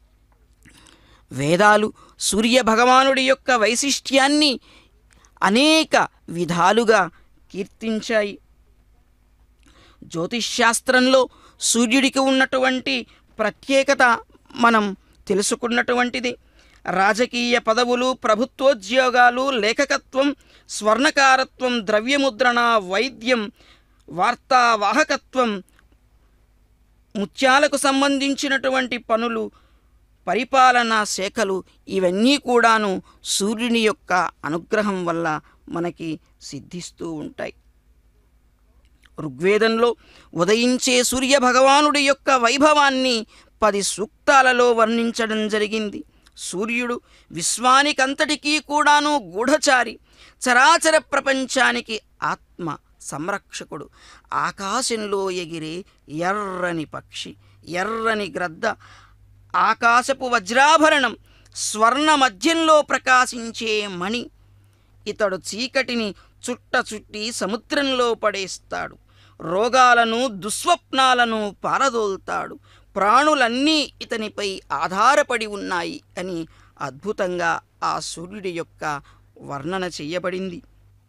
Speaker 3: వేదాలు సూర్య భగవానుడి యొక్క వైశిష్ట్యాన్ని అనేక విధాలుగా కీర్తించాయి జ్యోతిష్శాస్త్రంలో సూర్యుడికి ఉన్నటువంటి ప్రత్యేకత మనం తెలుసుకున్నటువంటిది రాజకీయ పదవులు ప్రభుత్వోద్యోగాలు లేఖకత్వం స్వర్ణకారత్వం ద్రవ్యముద్రణ వైద్యం వార్తావాహకత్వం ముత్యాలకు సంబంధించినటువంటి పనులు పరిపాలనా శాఖలు ఇవన్నీ కూడాను సూర్యుని యొక్క అనుగ్రహం వల్ల మనకి సిద్ధిస్తూ ఉంటాయి ఋగ్వేదంలో ఉదయించే సూర్య భగవానుడి యొక్క వైభవాన్ని పది సూక్తాలలో వర్ణించడం జరిగింది సూర్యుడు విశ్వానికంతటికీ కూడాను గూఢచారి చరాచర ప్రపంచానికి ఆత్మ సంరక్షకుడు ఆకాశంలో ఎగిరే ఎర్రని పక్షి ఎర్రని గ్రద్ద ఆకాశపు వజ్రాభరణం స్వర్ణ మధ్యంలో ప్రకాశించే మణి ఇతడు చీకటిని చుట్ట చుట్టి సముద్రంలో పడేస్తాడు రోగాలను దుస్వప్నాలను పారదోల్తాడు ప్రాణులన్నీ ఇతనిపై ఆధారపడి ఉన్నాయి అని అద్భుతంగా ఆ సూర్యుడి యొక్క వర్ణన చెయ్యబడింది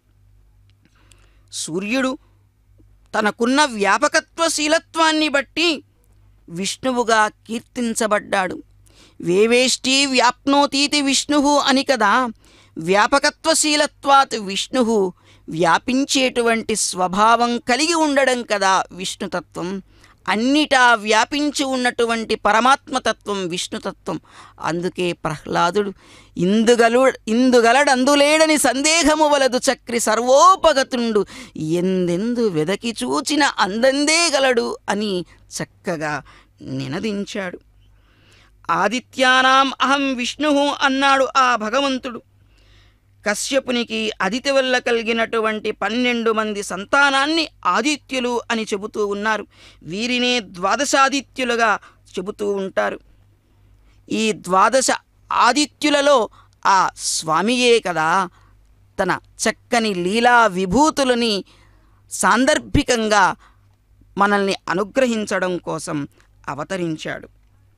Speaker 3: సూర్యుడు తనకున్న వ్యాపకత్వశీలత్వాన్ని బట్టి విష్ణువుగా కీర్తించబడ్డాడు వేవేష్టి వ్యాప్నోతీతి విష్ణు అని కదా వ్యాపకత్వశీలత్వాత్ విష్ణు వ్యాపించేటువంటి స్వభావం కలిగి ఉండడం కదా విష్ణుతత్వం అన్నిటా వ్యాపించి ఉన్నటువంటి పరమాత్మతత్వం విష్ణుతత్వం అందుకే ప్రహ్లాదుడు ఇందుగలు ఇందుగలడందులేడని సందేహము వలదు చక్రి సర్వోపగతుండు ఎందెందు వెదకి చూచిన అందందే గలడు అని చక్కగా నినదించాడు ఆదిత్యానాం అహం విష్ణు అన్నాడు ఆ భగవంతుడు కశ్యపునికి అదితి వల్ల కలిగినటువంటి పన్నెండు మంది సంతానాన్ని ఆదిత్యులు అని చెబుతూ ఉన్నారు వీరినే ద్వాదశాదిత్యులుగా చెబుతూ ఉంటారు ఈ ద్వాదశ ఆదిత్యులలో ఆ స్వామియే కదా తన చక్కని లీలా విభూతులని సాందర్భికంగా మనల్ని అనుగ్రహించడం కోసం అవతరించాడు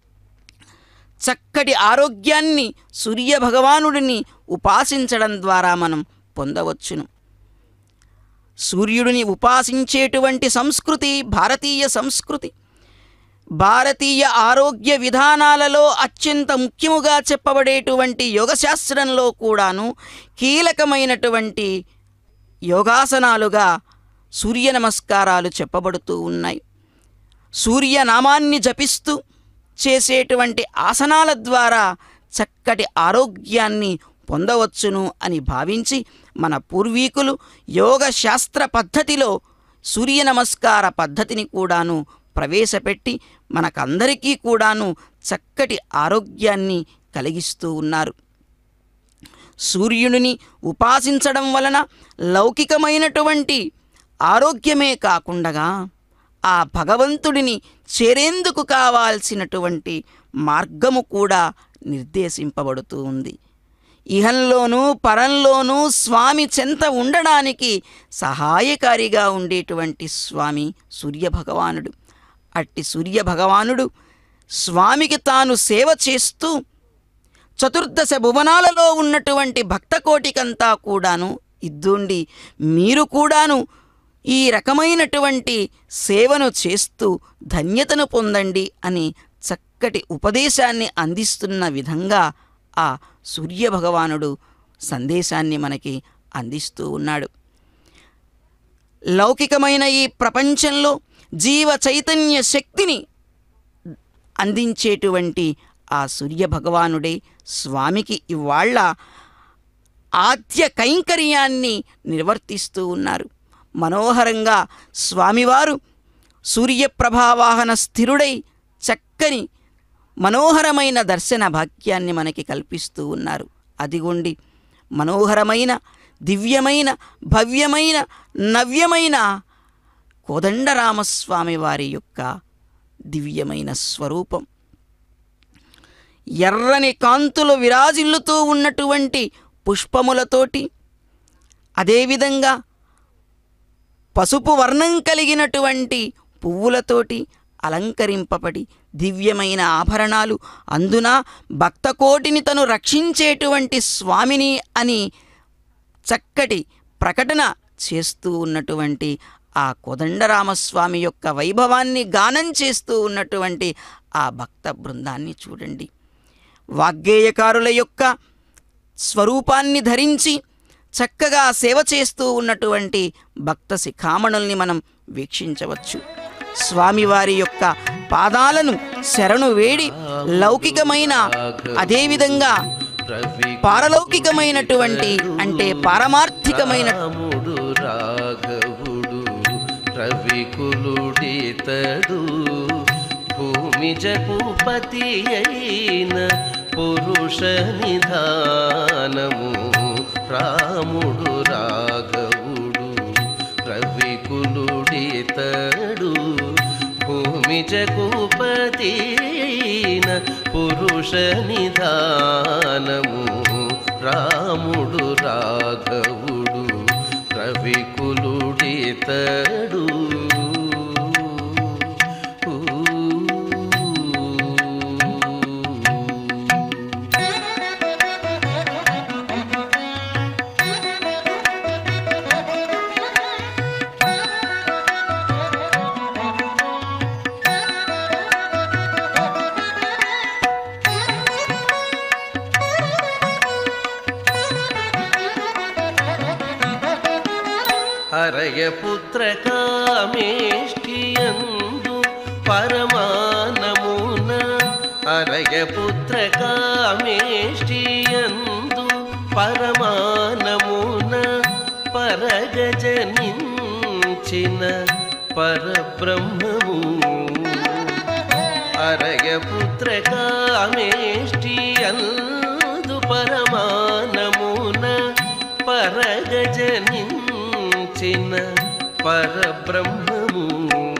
Speaker 3: చక్కటి ఆరోగ్యాన్ని సూర్య భగవానుడిని ఉపాసించడం ద్వారా మనం పొందవచ్చును సూర్యుడిని ఉపాసించేటువంటి సంస్కృతి భారతీయ సంస్కృతి భారతీయ ఆరోగ్య విధానాలలో అత్యంత ముఖ్యముగా చెప్పబడేటువంటి యోగశాస్త్రంలో కూడాను కీలకమైనటువంటి యోగాసనాలుగా సూర్య నమస్కారాలు చెప్పబడుతూ ఉన్నాయి సూర్యనామాన్ని జపిస్తూ చేసేటువంటి ఆసనాల ద్వారా చక్కటి ఆరోగ్యాన్ని పొందవచ్చును అని భావించి మన పూర్వీకులు యోగ శాస్త్ర పద్ధతిలో సూర్య నమస్కార పద్ధతిని కూడాను ప్రవేశపెట్టి మనకందరికీ కూడాను చక్కటి ఆరోగ్యాన్ని కలిగిస్తూ ఉన్నారు సూర్యుడిని ఉపాసించడం వలన లౌకికమైనటువంటి ఆరోగ్యమే కాకుండగా ఆ భగవంతుడిని చేరేందుకు కావాల్సినటువంటి మార్గము కూడా నిర్దేశింపబడుతూ ఉంది ఇహంలోనూ పరంలోనూ స్వామి చెంత ఉండడానికి సహాయకారిగా ఉండేటువంటి స్వామి సూర్యభగవానుడు అట్టి సూర్యభగవానుడు స్వామికి తాను సేవ చేస్తూ చతుర్దశ భువనాలలో ఉన్నటువంటి భక్తకోటికంతా కూడాను ఇద్దుండి మీరు కూడాను ఈ రకమైనటువంటి సేవను చేస్తూ ధన్యతను పొందండి అని చక్కటి ఉపదేశాన్ని అందిస్తున్న విధంగా ఆ సూర్యభగవానుడు సందేశాన్ని మనకి అందిస్తూ ఉన్నాడు లౌకికమైన ఈ ప్రపంచంలో జీవ చైతన్య శక్తిని అందించేటువంటి ఆ సూర్య భగవానుడే స్వామికి ఇవాళ్ళ ఆద్య కైంకర్యాన్ని నిర్వర్తిస్తూ ఉన్నారు మనోహరంగా స్వామివారు సూర్యప్రభావాహన స్థిరుడై చక్కని మనోహరమైన దర్శన భాగ్యాన్ని మనకి కల్పిస్తూ ఉన్నారు అదిగోండి మనోహరమైన దివ్యమైన భవ్యమైన నవ్యమైన కోదండరామస్వామి వారి యొక్క దివ్యమైన స్వరూపం ఎర్రని కాంతులు విరాజిల్లుతూ ఉన్నటువంటి పుష్పములతోటి అదేవిధంగా పసుపు వర్ణం కలిగినటువంటి పువ్వులతోటి అలంకరింపబడి దివ్యమైన ఆభరణాలు అందున భక్తకోటిని తను రక్షించేటువంటి స్వామిని అని చక్కటి ప్రకటన చేస్తూ ఉన్నటువంటి ఆ కోదండరామస్వామి యొక్క వైభవాన్ని గానం చేస్తూ ఉన్నటువంటి ఆ భక్త బృందాన్ని చూడండి వాగ్గేయకారుల యొక్క స్వరూపాన్ని ధరించి చక్కగా సేవ చేస్తూ ఉన్నటువంటి భక్త శిఖామణుల్ని మనం వీక్షించవచ్చు స్వామివారి యొక్క పాదాలను శరణు వేడి లౌకికమైన అదేవిధంగా పారలౌకికమైనటువంటి అంటే పారమార్థికమైన
Speaker 7: రాముడు రాఘవుడు రవికులుడితడు భూమి జగుపతి అయిన పురుష నిధానము రాముడు రాఘవుడు రవికులుడితడు భూమి జగుపతి అయిన పురుష నిధానము రాముడు రాఘవుడు రవికులుడితడు హరయపుత్ర కామేష్టియందు పరమానమున హరయపుత్ర కామేష్టియందు పరమానమున పరగజనించిన పరబ్రహ్మము అరయపుత్ర కామేష్టియందు పరమానమున పరగజనించిన పరబ్రహ్మము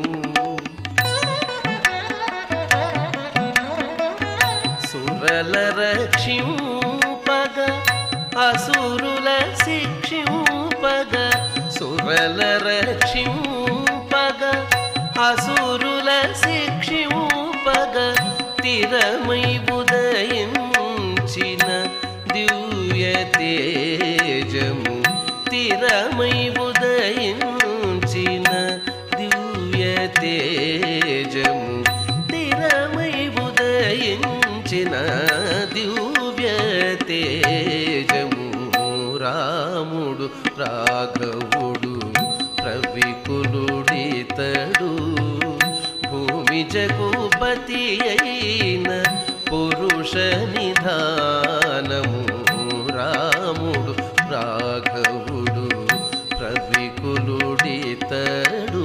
Speaker 7: సురల రక్షింపగ అసురుల శిక్షింపగ సురల రక్షింపగ అసురుల శిక్షింపగ తిరమై ఉదయించిన దివ్య తేజము తిరమై ఉదయించిన దివ్య తేజము తిరమై ఉదయించిన దివ్య తేజము రాముడు రాఘవుడు రవికులుడితడు భూమి జగుపతి అయిన పురుష నిధానము రాముడు రాఘవుడు రవికులుడితడు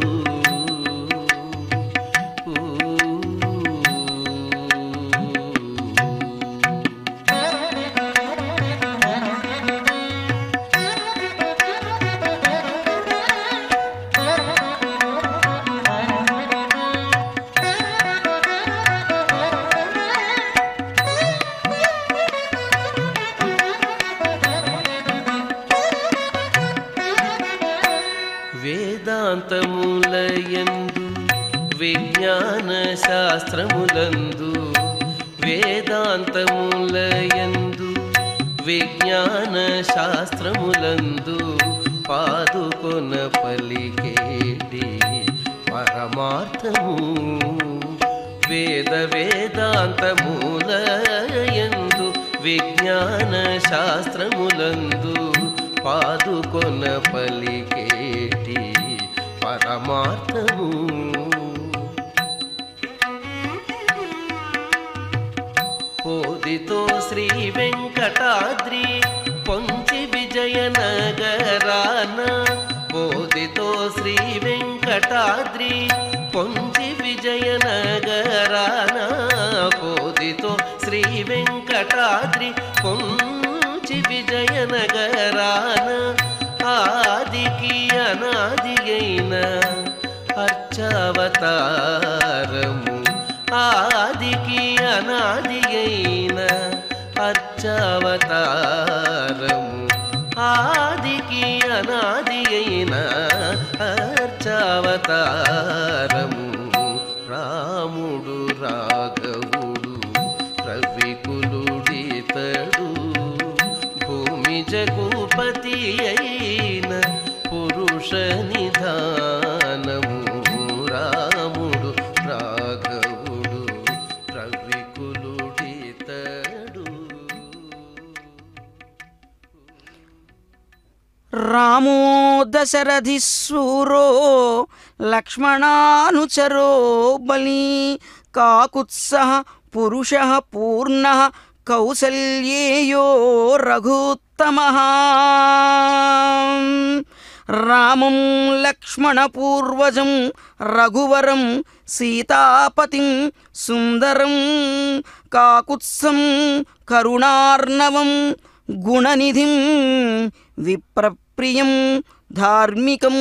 Speaker 7: వేదాంతములయందు విజ్ఞాన శాస్త్రములందు వేదాంతములయందు విజ్ఞాన శాస్త్రములందు పాదుకొన పలికేటి పరమార్థము వేద వేదాంతములయందు విజ్ఞాన శాస్త్రములందు పాదుకొన పలికేటి పరమార్థము పోదితో శ్రీ వెంకటాద్రి పొంచి విజయనగరాన పోదితో శ్రీ వెంకటాద్రి పొంచి విజయనగరాన పోదితో శ్రీ వెంకటాద్రి పొంచి విజయనగరాన ఆదికి అనాది అయిన అర్చావతారము ఆదికి అనాది అయిన అర్చావతారము ఆదికి అనాది అయిన అర్చావతారము రాముడు రాఘవుడు రవికులుడితడు భూమి జగుపతి అయిన పురుష నిధానము రాముడు రాఘవుడు రవికులుడితడు
Speaker 3: రామో దశరథిశూరో లక్ష్మణానుచరో బలి కాకుత్సః పురుష పూర్ణ కౌసల్యేయో రఘుత్తమః రామం లక్ష్మణపూర్వజం రఘువరం సీతాపతిం సుందరం కాకుత్సం కరుణార్ణవం గుణనిధిం విప్రప్రియం ధార్మికం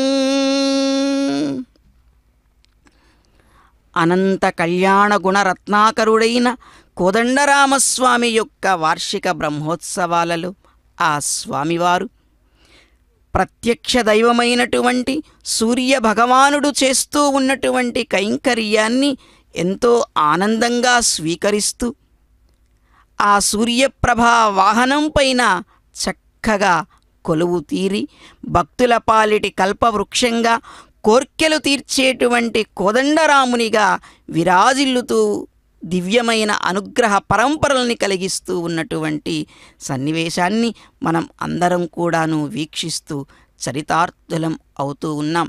Speaker 3: అనంత కళ్యాణ గుణరత్నాకరుడైన కోదండరామస్వామి యొక్క వార్షిక బ్రహ్మోత్సవాలలో ఆ స్వామివారు ప్రత్యక్ష దైవమైనటువంటి సూర్య భగవానుడు చేస్తూ ఉన్నటువంటి కైంకర్యాన్ని ఎంతో ఆనందంగా స్వీకరిస్తూ ఆ సూర్యప్రభా వాహనం పైన చక్కగా కొలువు తీరి భక్తుల పాలిటి కల్పవృక్షంగా కోర్కెలు తీర్చేటువంటి కోదండరామునిగా విరాజిల్లుతూ దివ్యమైన అనుగ్రహ పరంపరల్ని కలిగిస్తూ ఉన్నటువంటి సన్నివేశాన్ని మనం అందరం కూడాను వీక్షిస్తూ చరితార్థులం అవుతూ ఉన్నాం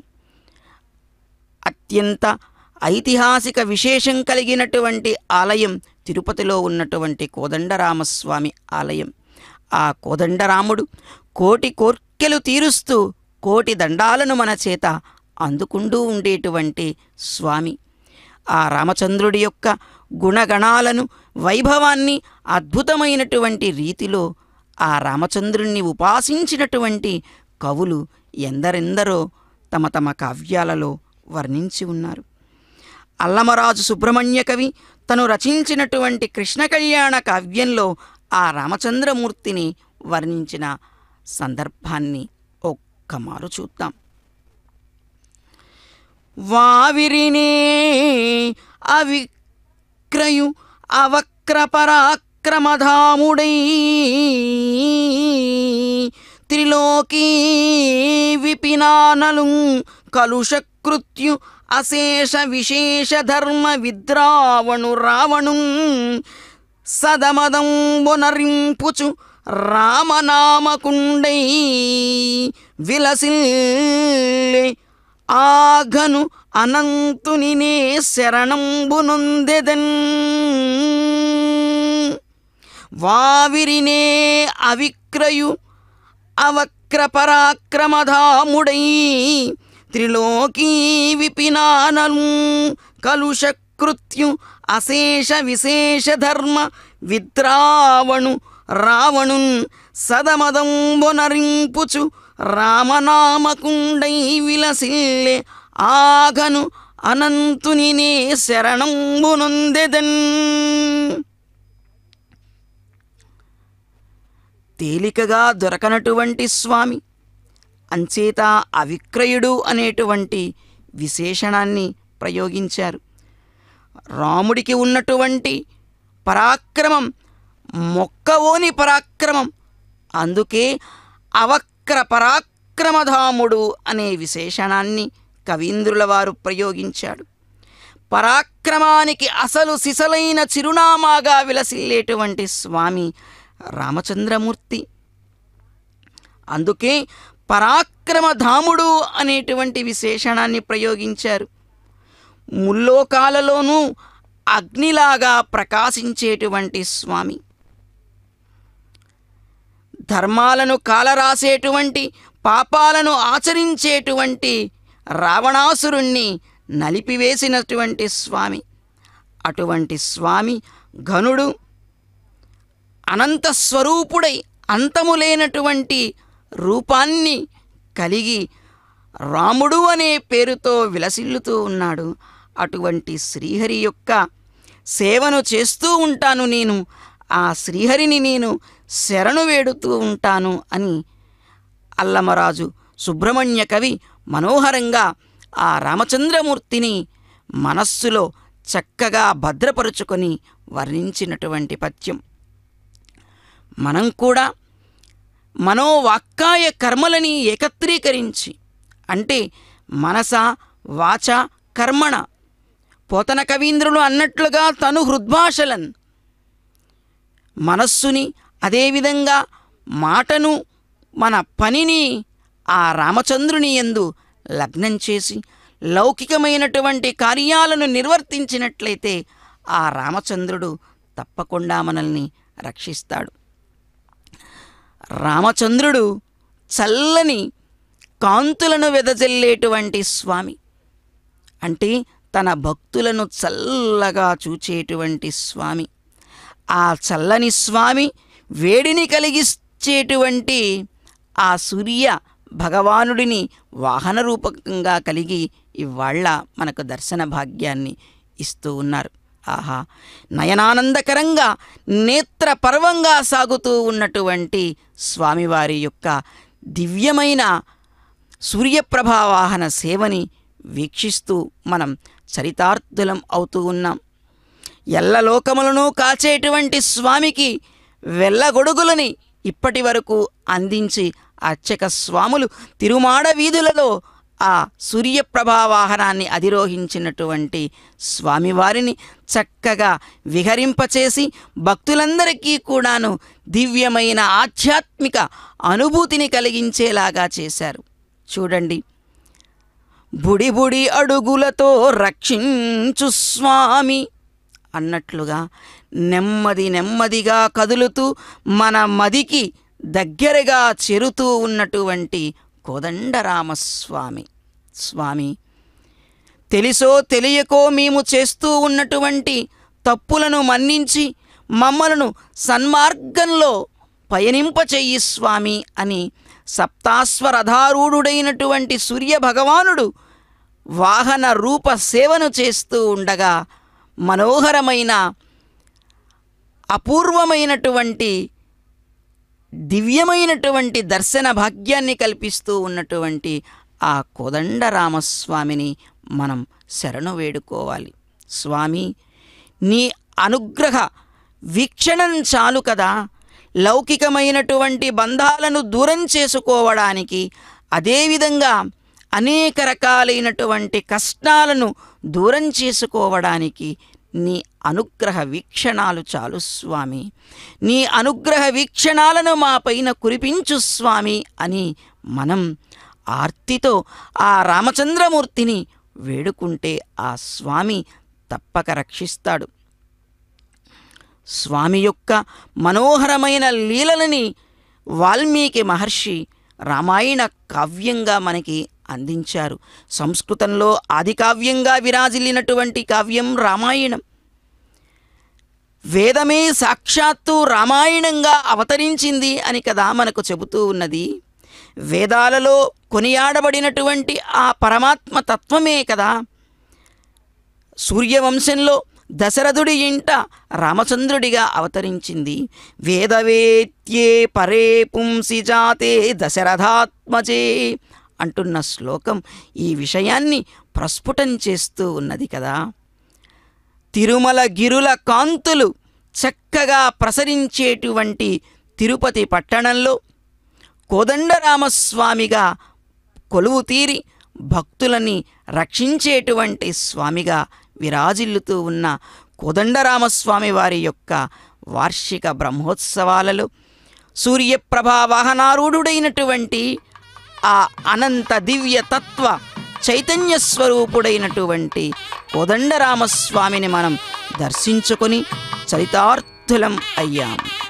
Speaker 3: అత్యంత ఐతిహాసిక విశేషం కలిగినటువంటి ఆలయం తిరుపతిలో ఉన్నటువంటి కోదండరామస్వామి ఆలయం ఆ కోదండరాముడు కోటి కోర్కెలు తీరుస్తూ కోటి దండాలను మన చేత అందుకుంటూ ఉండేటువంటి స్వామి ఆ రామచంద్రుడి యొక్క గుణగణాలను వైభవాన్ని అద్భుతమైనటువంటి రీతిలో ఆ రామచంద్రుణ్ణి ఉపాసించినటువంటి కవులు ఎందరెందరో తమ తమ కావ్యాలలో వర్ణించి ఉన్నారు అల్లమరాజు సుబ్రహ్మణ్య కవి తను రచించినటువంటి కృష్ణ కళ్యాణ కావ్యంలో ఆ రామచంద్రమూర్తిని వర్ణించిన సందర్భాన్ని ఒక్కమారు చూద్దాం వావిరినే అవిక్రయు అవక్ర పరాక్రమధాముడై త్రిలోకీ విపినానలు కలుషకృత్యు అశేష విశేష ధర్మ విద్రావణు రావణు సదమదంబునరింపుచు రామనామకుండై విలసిల్లే ఆఘను అనంతునినే శరణంబునొందెదన్ వావిరినే అవిక్రయు అవక్ర పరాక్రమధాముడై త్రిలోకీ విపినానలు కలుషకృత్యు అశేష విశేష ధర్మ విద్రావణు రావణున్ సదమదంబునరింపుచు రామనామకుండై విలసిల్లే ఆగను అనంతునినే శరణంబునొందెదన్ తేలికగా దొరకనటువంటి స్వామి అంచేత అవిక్రయుడు అనేటువంటి విశేషణాన్ని ప్రయోగించారు రాముడికి ఉన్నటువంటి పరాక్రమం మొక్కవోని పరాక్రమం అందుకే అవక్ర పరాక్రమధాముడు అనే విశేషణాన్ని కవీంద్రుల వారు ప్రయోగించాడు పరాక్రమానికి అసలు సిసలైన చిరునామాగా విలసిల్లేటువంటి స్వామి రామచంద్రమూర్తి అందుకే పరాక్రమధాముడు అనేటువంటి విశేషణాన్ని ప్రయోగించారు ముల్లోకాలలోనూ అగ్నిలాగా ప్రకాశించేటువంటి స్వామి ధర్మాలను కాలరాసేటువంటి పాపాలను ఆచరించేటువంటి రావణాసురుణ్ణి నలిపివేసినటువంటి స్వామి అటువంటి స్వామి ఘనుడు అనంత స్వరూపుడై అంతము లేనటువంటి రూపాన్ని కలిగి రాముడు అనే పేరుతో విలసిల్లుతూ ఉన్నాడు అటువంటి శ్రీహరి యొక్క సేవను చేస్తూ ఉంటాను నేను ఆ శ్రీహరిని నేను శరణు వేడుతూ ఉంటాను అని అల్లమరాజు సుబ్రహ్మణ్య కవి మనోహరంగా ఆ రామచంద్రమూర్తిని మనస్సులో చక్కగా భద్రపరుచుకొని వర్ణించినటువంటి పద్యం మనం కూడా మనోవాక్కాయ కర్మలని ఏకత్రీకరించి అంటే మనస వాచ కర్మణ పోతన కవీంద్రులు అన్నట్లుగా తను హృద్భాషలన్ మనస్సుని అదేవిధంగా మాటను మన పనిని ఆ రామచంద్రుని యందు లగ్నం చేసి లౌకికమైనటువంటి కార్యాలను నిర్వర్తించినట్లయితే ఆ రామచంద్రుడు తప్పకుండా మనల్ని రక్షిస్తాడు రామచంద్రుడు చల్లని కాంతులను వెదజల్లేటువంటి స్వామి అంటే తన భక్తులను చల్లగా చూచేటువంటి స్వామి ఆ చల్లని స్వామి వేడిని కలిగించేటువంటి ఆ సూర్య భగవానుడిని వాహన రూపకంగా కలిగి ఇవాళ్ళ మనకు దర్శన భాగ్యాన్ని ఇస్తూ ఉన్నారు ఆహా నయనానందకరంగా నేత్ర పర్వంగా సాగుతూ ఉన్నటువంటి స్వామివారి యొక్క దివ్యమైన సూర్యప్రభావాహన సేవని వీక్షిస్తూ మనం చరితార్థులం అవుతూ ఉన్నాం ఎల్లలోకములను కాచేటువంటి స్వామికి వెళ్ళగొడుగులని ఇప్పటి వరకు అందించి అర్చక స్వాములు తిరుమాడ వీధులలో ఆ సూర్యప్రభావాహనాన్ని అధిరోహించినటువంటి స్వామివారిని చక్కగా విహరింపచేసి భక్తులందరికీ కూడాను దివ్యమైన ఆధ్యాత్మిక అనుభూతిని కలిగించేలాగా చేశారు చూడండి బుడి బుడి అడుగులతో రక్షించు స్వామి అన్నట్లుగా నెమ్మది నెమ్మదిగా కదులుతూ మన మదికి దగ్గరగా చేరుతూ ఉన్నటువంటి కోదండరామస్వామి స్వామి తెలిసో తెలియకో మేము చేస్తూ ఉన్నటువంటి తప్పులను మన్నించి మమ్మలను సన్మార్గంలో పయనింపచెయ్యి స్వామి అని సప్తాశ్వరధారూఢుడైనటువంటి సూర్య భగవానుడు వాహన రూప సేవను చేస్తూ ఉండగా మనోహరమైన అపూర్వమైనటువంటి దివ్యమైనటువంటి దర్శన భాగ్యాన్ని కల్పిస్తూ ఉన్నటువంటి ఆ కోదండరామస్వామిని మనం శరణు వేడుకోవాలి స్వామి నీ అనుగ్రహ వీక్షణం చాలు కదా లౌకికమైనటువంటి బంధాలను దూరం చేసుకోవడానికి అదేవిధంగా అనేక రకాలైనటువంటి కష్టాలను దూరం చేసుకోవడానికి నీ అనుగ్రహ వీక్షణాలు చాలు స్వామి నీ అనుగ్రహ వీక్షణాలను మా పైన కురిపించు స్వామి అని మనం ఆర్తితో ఆ రామచంద్రమూర్తిని వేడుకుంటే ఆ స్వామి తప్పక రక్షిస్తాడు స్వామి యొక్క మనోహరమైన లీలలని వాల్మీకి మహర్షి రామాయణ కావ్యంగా మనకి అందించారు సంస్కృతంలో ఆది కావ్యంగా విరాజిల్లినటువంటి కావ్యం రామాయణం వేదమే సాక్షాత్తు రామాయణంగా అవతరించింది అని కదా మనకు చెబుతూ ఉన్నది వేదాలలో కొనియాడబడినటువంటి ఆ పరమాత్మ తత్వమే కదా సూర్యవంశంలో దశరథుడి ఇంట రామచంద్రుడిగా అవతరించింది వేదవేత్యే పరే పుంసి జాతే దశరథాత్మజే అంటున్న శ్లోకం ఈ విషయాన్ని ప్రస్ఫుటం చేస్తూ ఉన్నది కదా తిరుమల గిరుల కాంతులు చక్కగా ప్రసరించేటువంటి తిరుపతి పట్టణంలో కోదండరామస్వామిగా కొలువు తీరి భక్తులని రక్షించేటువంటి స్వామిగా విరాజిల్లుతూ ఉన్న కోదండరామస్వామి వారి యొక్క వార్షిక బ్రహ్మోత్సవాలలో సూర్యప్రభా వాహనారూఢుడైనటువంటి ఆ అనంత దివ్య తత్వ చైతన్య స్వరూపుడైనటువంటి కోదండరామస్వామిని మనం దర్శించుకొని చరితార్థులం అయ్యాం